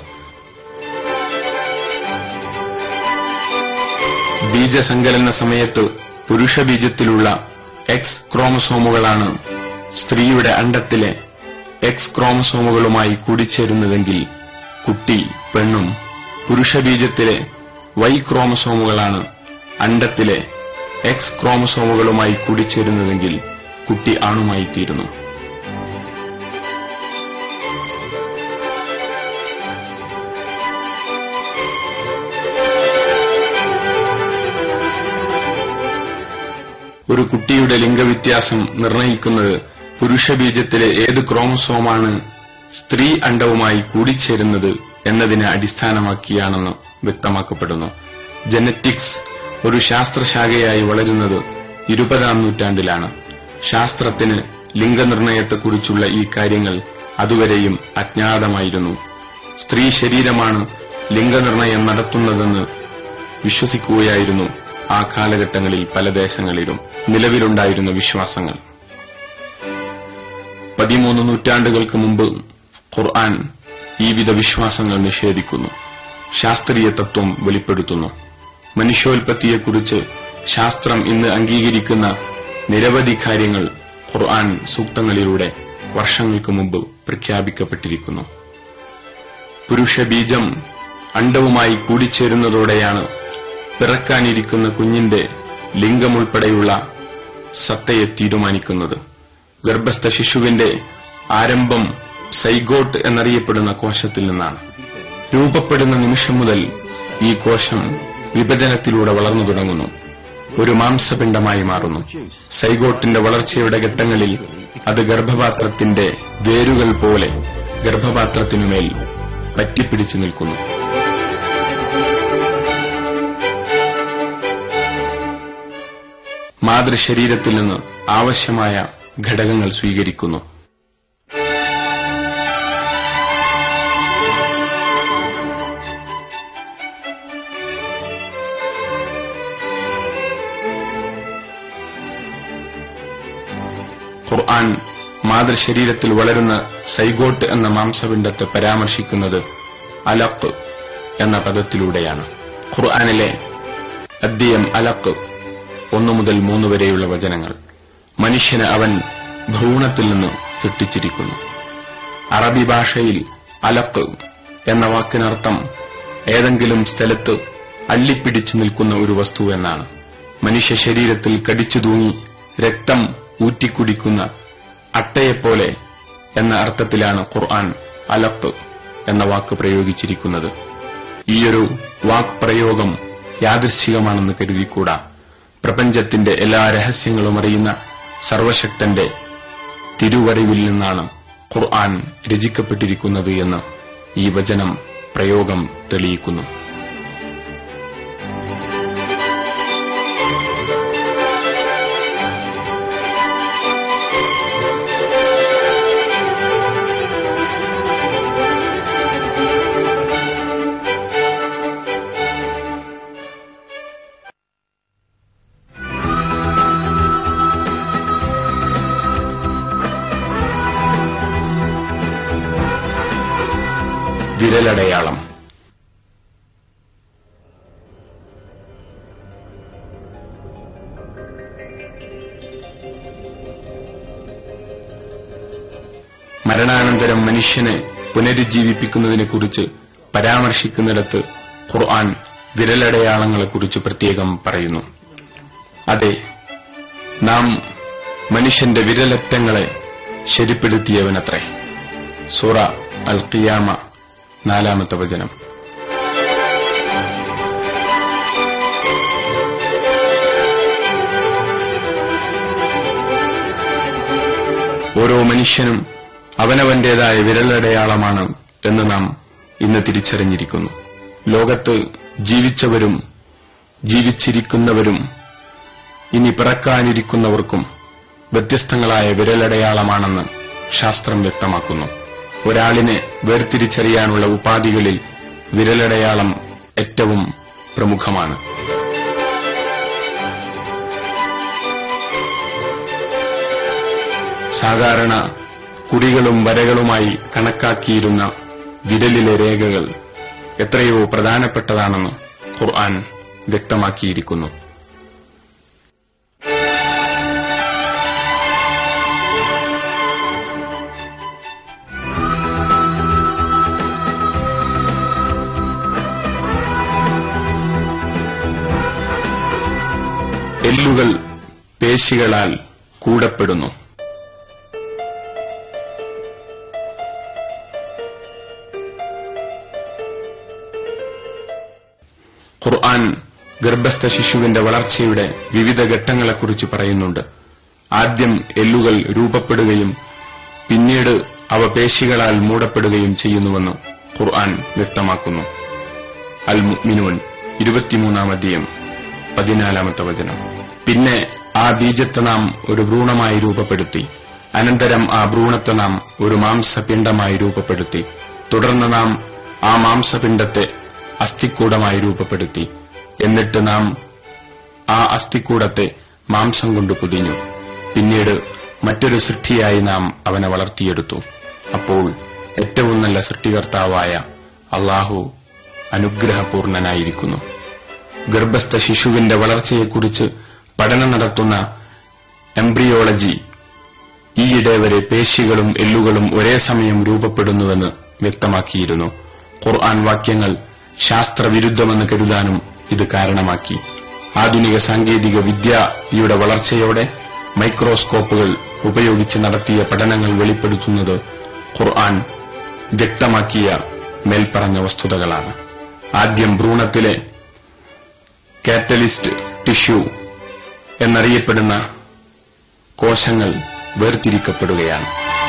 [SPEAKER 1] ബീജസങ്കലന സമയത്ത് പുരുഷബീജത്തിലുള്ള എക്സ് ക്രോമസോമുകളാണ് സ്ത്രീയുടെ അണ്ടത്തിലെ എക്സ് ക്രോമസോമുകളുമായി കൂടിച്ചേരുന്നതെങ്കിൽ കുട്ടി പെണ്ണും പുരുഷബീജത്തിലെ വൈ ക്രോമസോമുകളാണ് അണ്ടത്തിലെ എക്സ് ക്രോമസോമുകളുമായി കൂടിച്ചേരുന്നതെങ്കിൽ കുട്ടി ആണുമായിത്തീരുന്നു ഒരു കുട്ടിയുടെ ലിംഗവ്യത്യാസം നിർണയിക്കുന്നത് പുരുഷബീജത്തിലെ ഏത് ക്രോമസോമാണ് സ്ത്രീ അണ്ടവുമായി കൂടിച്ചേരുന്നത് എന്നതിനെ അടിസ്ഥാനമാക്കിയാണെന്ന് വ്യക്തമാക്കപ്പെടുന്നു ജനറ്റിക്സ് ഒരു ശാസ്ത്രശാഖയായി വളരുന്നത് ഇരുപതാം നൂറ്റാണ്ടിലാണ് ശാസ്ത്രത്തിന് ലിംഗനിർണയത്തെക്കുറിച്ചുള്ള ഈ കാര്യങ്ങൾ അതുവരെയും അജ്ഞാതമായിരുന്നു സ്ത്രീ ശരീരമാണ് ലിംഗനിർണയം നടത്തുന്നതെന്ന് വിശ്വസിക്കുകയായിരുന്നു ആ കാലഘട്ടങ്ങളിൽ പല ദേശങ്ങളിലും നിലവിലുണ്ടായിരുന്ന വിശ്വാസങ്ങൾ പതിമൂന്ന് നൂറ്റാണ്ടുകൾക്ക് മുമ്പ് ഖുർആൻ ഈ വിധ വിശ്വാസങ്ങൾ നിഷേധിക്കുന്നു ശാസ്ത്രീയ തത്വം വെളിപ്പെടുത്തുന്നു മനുഷ്യോൽപത്തിയെക്കുറിച്ച് ശാസ്ത്രം ഇന്ന് അംഗീകരിക്കുന്ന നിരവധി കാര്യങ്ങൾ ഖുർആൻ സൂക്തങ്ങളിലൂടെ വർഷങ്ങൾക്ക് മുമ്പ് പ്രഖ്യാപിക്കപ്പെട്ടിരിക്കുന്നു പുരുഷബീജം അണ്ടവുമായി കൂടിച്ചേരുന്നതോടെയാണ് പിറക്കാനിരിക്കുന്ന കുഞ്ഞിന്റെ ലിംഗമുൾപ്പെടെയുള്ള സത്തയെ തീരുമാനിക്കുന്നത് ഗർഭസ്ഥ ശിശുവിന്റെ ആരംഭം സൈഗോട്ട് എന്നറിയപ്പെടുന്ന കോശത്തിൽ നിന്നാണ് രൂപപ്പെടുന്ന നിമിഷം മുതൽ ഈ കോശം വിഭജനത്തിലൂടെ വളർന്നു തുടങ്ങുന്നു ഒരു മാംസപിണ്ഡമായി മാറുന്നു സൈഗോട്ടിന്റെ വളർച്ചയുടെ ഘട്ടങ്ങളിൽ അത് ഗർഭപാത്രത്തിന്റെ വേരുകൾ പോലെ ഗർഭപാത്രത്തിനുമേൽ പറ്റിപ്പിടിച്ചു നിൽക്കുന്നു മാതൃശരീരത്തിൽ നിന്ന് ആവശ്യമായ ഘടകങ്ങൾ സ്വീകരിക്കുന്നു ഖുർആൻ മാതൃശരീരത്തിൽ വളരുന്ന സൈഗോട്ട് എന്ന മാംസപിണ്ഡത്തെ പരാമർശിക്കുന്നത് അലക്ക് എന്ന പദത്തിലൂടെയാണ് ഖുർആനിലെ അദ്യം അലക്ക് ഒന്നു മുതൽ മൂന്ന് വരെയുള്ള വചനങ്ങൾ മനുഷ്യന് അവൻ ഭ്രൂണത്തിൽ നിന്ന് സൃഷ്ടിച്ചിരിക്കുന്നു അറബി ഭാഷയിൽ അലക്ക് എന്ന വാക്കിനർത്ഥം ഏതെങ്കിലും സ്ഥലത്ത് അള്ളിപ്പിടിച്ചു നിൽക്കുന്ന ഒരു വസ്തു എന്നാണ് മനുഷ്യ ശരീരത്തിൽ കടിച്ചു തൂങ്ങി രക്തം ഊറ്റിക്കുടിക്കുന്ന അട്ടയെപ്പോലെ എന്ന അർത്ഥത്തിലാണ് ഖുർആൻ അലപ്പ് എന്ന വാക്ക് പ്രയോഗിച്ചിരിക്കുന്നത് ഈയൊരു വാക് പ്രയോഗം യാദൃശ്ചികമാണെന്ന് കരുതിക്കൂടാ പ്രപഞ്ചത്തിന്റെ എല്ലാ രഹസ്യങ്ങളും അറിയുന്ന സർവശക്തന്റെ തിരുവറിവിൽ നിന്നാണ് ഖുർആൻ രചിക്കപ്പെട്ടിരിക്കുന്നത് എന്ന് ഈ വചനം പ്രയോഗം തെളിയിക്കുന്നു വിരലടയാളം മരണാനന്തരം മനുഷ്യനെ പുനരുജ്ജീവിപ്പിക്കുന്നതിനെക്കുറിച്ച് പരാമർശിക്കുന്നിടത്ത് ഖുർആൻ വിരലടയാളങ്ങളെക്കുറിച്ച് പ്രത്യേകം പറയുന്നു അതെ നാം മനുഷ്യന്റെ വിരലറ്റങ്ങളെ ശരിപ്പെടുത്തിയവനത്രേ സൂറ അൽ ഖിയാമ നാലാമത്തെ വചനം ഓരോ മനുഷ്യനും അവനവന്റേതായ വിരലടയാളമാണ് എന്ന് നാം ഇന്ന് തിരിച്ചറിഞ്ഞിരിക്കുന്നു ലോകത്ത് ജീവിച്ചവരും ജീവിച്ചിരിക്കുന്നവരും ഇനി പിറക്കാനിരിക്കുന്നവർക്കും വ്യത്യസ്തങ്ങളായ വിരലടയാളമാണെന്ന് ശാസ്ത്രം വ്യക്തമാക്കുന്നു ഒരാളിനെ വേർതിരിച്ചറിയാനുള്ള ഉപാധികളിൽ വിരലടയാളം ഏറ്റവും പ്രമുഖമാണ് സാധാരണ കുറികളും വരകളുമായി കണക്കാക്കിയിരുന്ന വിരലിലെ രേഖകൾ എത്രയോ പ്രധാനപ്പെട്ടതാണെന്ന് ഖുർആൻ വ്യക്തമാക്കിയിരിക്കുന്നു എല്ലുകൾ പേശികളാൽ കൂടപ്പെടുന്നു ഖുർആൻ ഗർഭസ്ഥ ശിശുവിന്റെ വളർച്ചയുടെ വിവിധ ഘട്ടങ്ങളെക്കുറിച്ച് പറയുന്നുണ്ട് ആദ്യം എല്ലുകൾ രൂപപ്പെടുകയും പിന്നീട് അവ പേശികളാൽ മൂടപ്പെടുകയും ചെയ്യുന്നുവെന്ന് ഖുർആൻ വ്യക്തമാക്കുന്നു അൽ മുഅ്മിനൂൻ ഇരുപത്തിമൂന്നാം അധ്യയം പതിനാലാമത്തെ വചനം പിന്നെ ആ ബീജത്തെ നാം ഒരു ഭ്രൂണമായി രൂപപ്പെടുത്തി അനന്തരം ആ ഭ്രൂണത്തെ നാം ഒരു മാംസപിണ്ഡമായി രൂപപ്പെടുത്തി തുടർന്ന് നാം ആ മാംസപിണ്ഡത്തെ അസ്ഥിക്കൂടമായി രൂപപ്പെടുത്തി എന്നിട്ട് നാം ആ അസ്ഥിക്കൂടത്തെ മാംസം കൊണ്ട് പൊതിഞ്ഞു പിന്നീട് മറ്റൊരു സൃഷ്ടിയായി നാം അവനെ വളർത്തിയെടുത്തു അപ്പോൾ ഏറ്റവും നല്ല സൃഷ്ടികർത്താവായ അള്ളാഹു അനുഗ്രഹപൂർണനായിരിക്കുന്നു ഗർഭസ്ഥ ശിശുവിന്റെ വളർച്ചയെക്കുറിച്ച് പഠനം നടത്തുന്ന എംബ്രിയോളജി ഈയിടെ വരെ പേശികളും എല്ലുകളും ഒരേ സമയം രൂപപ്പെടുന്നുവെന്ന് വ്യക്തമാക്കിയിരുന്നു ഖുർആൻ വാക്യങ്ങൾ ശാസ്ത്രവിരുദ്ധമെന്ന് കരുതാനും ഇത് കാരണമാക്കി ആധുനിക സാങ്കേതിക വിദ്യയുടെ വളർച്ചയോടെ മൈക്രോസ്കോപ്പുകൾ ഉപയോഗിച്ച് നടത്തിയ പഠനങ്ങൾ വെളിപ്പെടുത്തുന്നത് ഖുർആൻ വ്യക്തമാക്കിയ മേൽപ്പറഞ്ഞ വസ്തുതകളാണ് ആദ്യം ഭ്രൂണത്തിലെ കാറ്റലിസ്റ്റ് ടിഷ്യൂ എന്നറിയപ്പെടുന്ന കോശങ്ങൾ വേർതിരിക്കപ്പെടുകയാണ്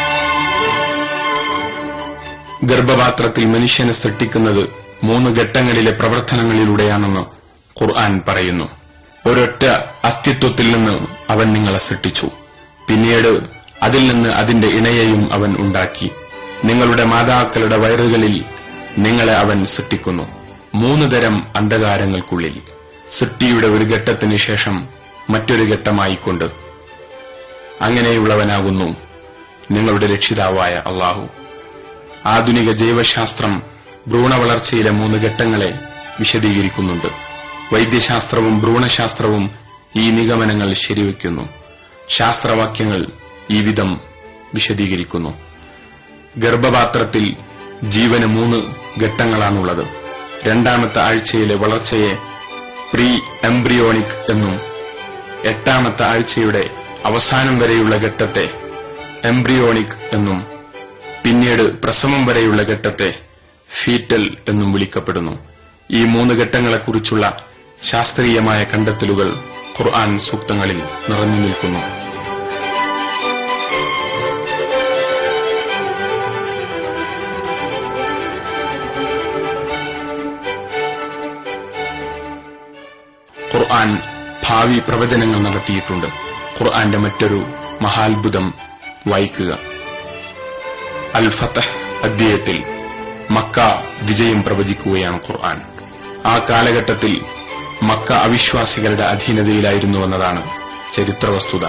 [SPEAKER 1] ഗർഭപാത്രത്തിൽ മനുഷ്യനെ സൃഷ്ടിക്കുന്നത് മൂന്ന് ഘട്ടങ്ങളിലെ പ്രവർത്തനങ്ങളിലൂടെയാണെന്ന് ഖുർആൻ പറയുന്നു ഒരൊറ്റ അസ്തിത്വത്തിൽ നിന്ന് അവൻ നിങ്ങളെ സൃഷ്ടിച്ചു പിന്നീട് അതിൽ നിന്ന് അതിന്റെ ഇണയെയും അവൻ ഉണ്ടാക്കി നിങ്ങളുടെ മാതാക്കളുടെ വയറുകളിൽ നിങ്ങളെ അവൻ സൃഷ്ടിക്കുന്നു മൂന്ന് തരം അന്ധകാരങ്ങൾക്കുള്ളിൽ സൃഷ്ടിയുടെ ഒരു ഘട്ടത്തിന് ശേഷം മറ്റൊരു ഘട്ടമായിക്കൊണ്ട് അങ്ങനെയുള്ളവനാകുന്നു നിങ്ങളുടെ രക്ഷിതാവായ അള്ളാഹു ആധുനിക ജൈവശാസ്ത്രം ഭ്രൂണവളർച്ചയിലെ മൂന്ന് ഘട്ടങ്ങളെ വിശദീകരിക്കുന്നുണ്ട് വൈദ്യശാസ്ത്രവും ഭ്രൂണശാസ്ത്രവും ഈ നിഗമനങ്ങൾ ശരിവയ്ക്കുന്നു ശാസ്ത്രവാക്യങ്ങൾ ഈ വിധം വിശദീകരിക്കുന്നു ഗർഭപാത്രത്തിൽ ജീവന് മൂന്ന് ഘട്ടങ്ങളാണുള്ളത് രണ്ടാമത്തെ ആഴ്ചയിലെ വളർച്ചയെ പ്രീ എംബ്രിയോണിക് എന്നും എട്ടാമത്തെ ആഴ്ചയുടെ അവസാനം വരെയുള്ള ഘട്ടത്തെ എംബ്രിയോണിക് എന്നും പിന്നീട് പ്രസവം വരെയുള്ള ഘട്ടത്തെ ഫീറ്റൽ എന്നും വിളിക്കപ്പെടുന്നു ഈ മൂന്ന് ഘട്ടങ്ങളെക്കുറിച്ചുള്ള ശാസ്ത്രീയമായ കണ്ടെത്തലുകൾ ഖുർആൻ സൂക്തങ്ങളിൽ നിറഞ്ഞു നിൽക്കുന്നു ഖുർആൻ ഭാവി പ്രവചനങ്ങൾ നടത്തിയിട്ടുണ്ട് ഖുർആന്റെ മറ്റൊരു മഹാത്ഭുതം വായിക്കുക അൽ ഫതഹ് അധ്യായത്തിൽ മക്ക വിജയം പ്രവചിക്കുകയാണ് ഖുർആൻ ആ കാലഘട്ടത്തിൽ മക്ക അവിശ്വാസികളുടെ അധീനതയിലായിരുന്നുവെന്നതാണ് ചരിത്ര വസ്തുത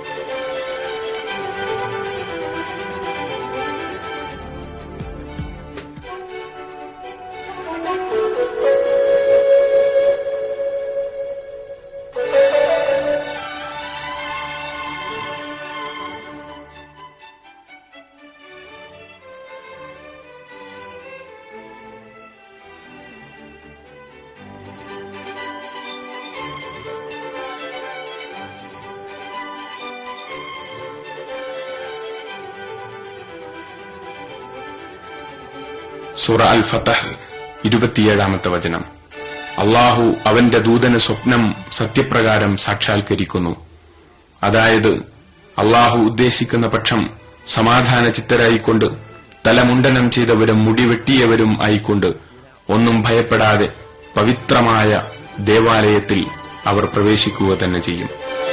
[SPEAKER 1] സൂറ അൽ ഫതഹ് ഇരുപത്തിയേഴാമത്തെ വചനം അള്ളാഹു അവന്റെ ദൂതന് സ്വപ്നം സത്യപ്രകാരം സാക്ഷാത്കരിക്കുന്നു അതായത് അള്ളാഹു ഉദ്ദേശിക്കുന്ന പക്ഷം സമാധാന ചിത്തരായിക്കൊണ്ട് തലമുണ്ടനം ചെയ്തവരും മുടിവെട്ടിയവരും ആയിക്കൊണ്ട് ഒന്നും ഭയപ്പെടാതെ പവിത്രമായ ദേവാലയത്തിൽ അവർ പ്രവേശിക്കുക തന്നെ ചെയ്യും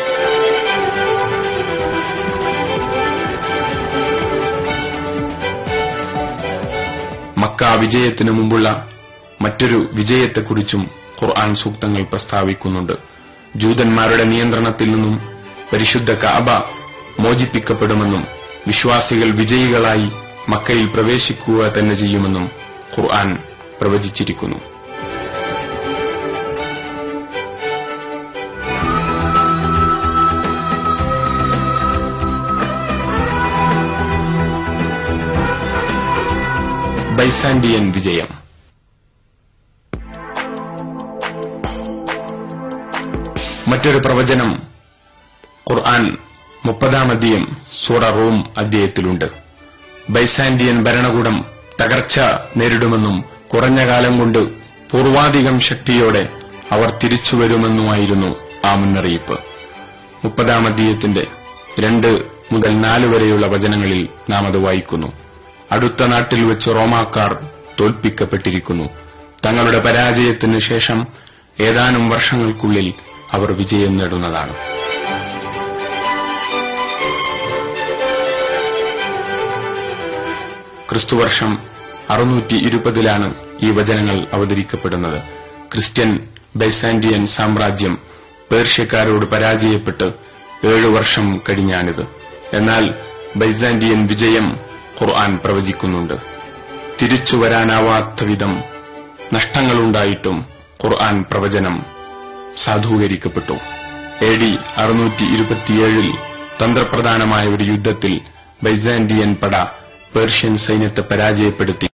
[SPEAKER 1] മക്ക വിജയത്തിനു മുമ്പുള്ള മറ്റൊരു വിജയത്തെക്കുറിച്ചും ഖുർആൻ സൂക്തങ്ങൾ പ്രസ്താവിക്കുന്നുണ്ട് ജൂതന്മാരുടെ നിയന്ത്രണത്തിൽ നിന്നും പരിശുദ്ധ കാബ മോചിപ്പിക്കപ്പെടുമെന്നും വിശ്വാസികൾ വിജയികളായി മക്കയിൽ പ്രവേശിക്കുക തന്നെ ചെയ്യുമെന്നും ഖുർആൻ പ്രവചിച്ചിരിക്കുന്നു ബൈസാൻഡിയൻ വിജയം മറ്റൊരു പ്രവചനം ഖുർആൻ മുപ്പതാം അധ്യയം സൂറ റൂം അധ്യായത്തിലുണ്ട് ബൈസാൻഡിയൻ ഭരണകൂടം തകർച്ച നേരിടുമെന്നും കുറഞ്ഞ കാലം കൊണ്ട് പൂർവാധികം ശക്തിയോടെ അവർ തിരിച്ചുവരുമെന്നുമായിരുന്നു ആ മുന്നറിയിപ്പ് മുപ്പതാം അധ്യയത്തിന്റെ രണ്ട് മുതൽ നാല് വരെയുള്ള വചനങ്ങളിൽ നാം അത് വായിക്കുന്നു അടുത്ത നാട്ടിൽ വെച്ച് റോമാക്കാർ തോൽപ്പിക്കപ്പെട്ടിരിക്കുന്നു തങ്ങളുടെ പരാജയത്തിന് ശേഷം ഏതാനും വർഷങ്ങൾക്കുള്ളിൽ അവർ വിജയം നേടുന്നതാണ് ക്രിസ്തുവർഷം അറുന്നൂറ്റി ഇരുപതിലാണ് ഈ വചനങ്ങൾ അവതരിക്കപ്പെടുന്നത് ക്രിസ്ത്യൻ ബൈസാൻഡിയൻ സാമ്രാജ്യം പേർഷ്യക്കാരോട് പരാജയപ്പെട്ട് ഏഴു വർഷം കഴിഞ്ഞാണിത് എന്നാൽ ബൈസാൻഡിയൻ വിജയം ഖുർആൻ പ്രവചിക്കുന്നുണ്ട് തിരിച്ചു വരാനാവാത്ത വിധം നഷ്ടങ്ങളുണ്ടായിട്ടും ഖുർആൻ പ്രവചനം സാധൂകരിക്കപ്പെട്ടു എ ഡി അറുന്നൂറ്റി ഇരുപത്തിയേഴിൽ തന്ത്രപ്രധാനമായ ഒരു യുദ്ധത്തിൽ ബൈസാൻഡിയൻ പട പേർഷ്യൻ സൈന്യത്തെ പരാജയപ്പെടുത്തി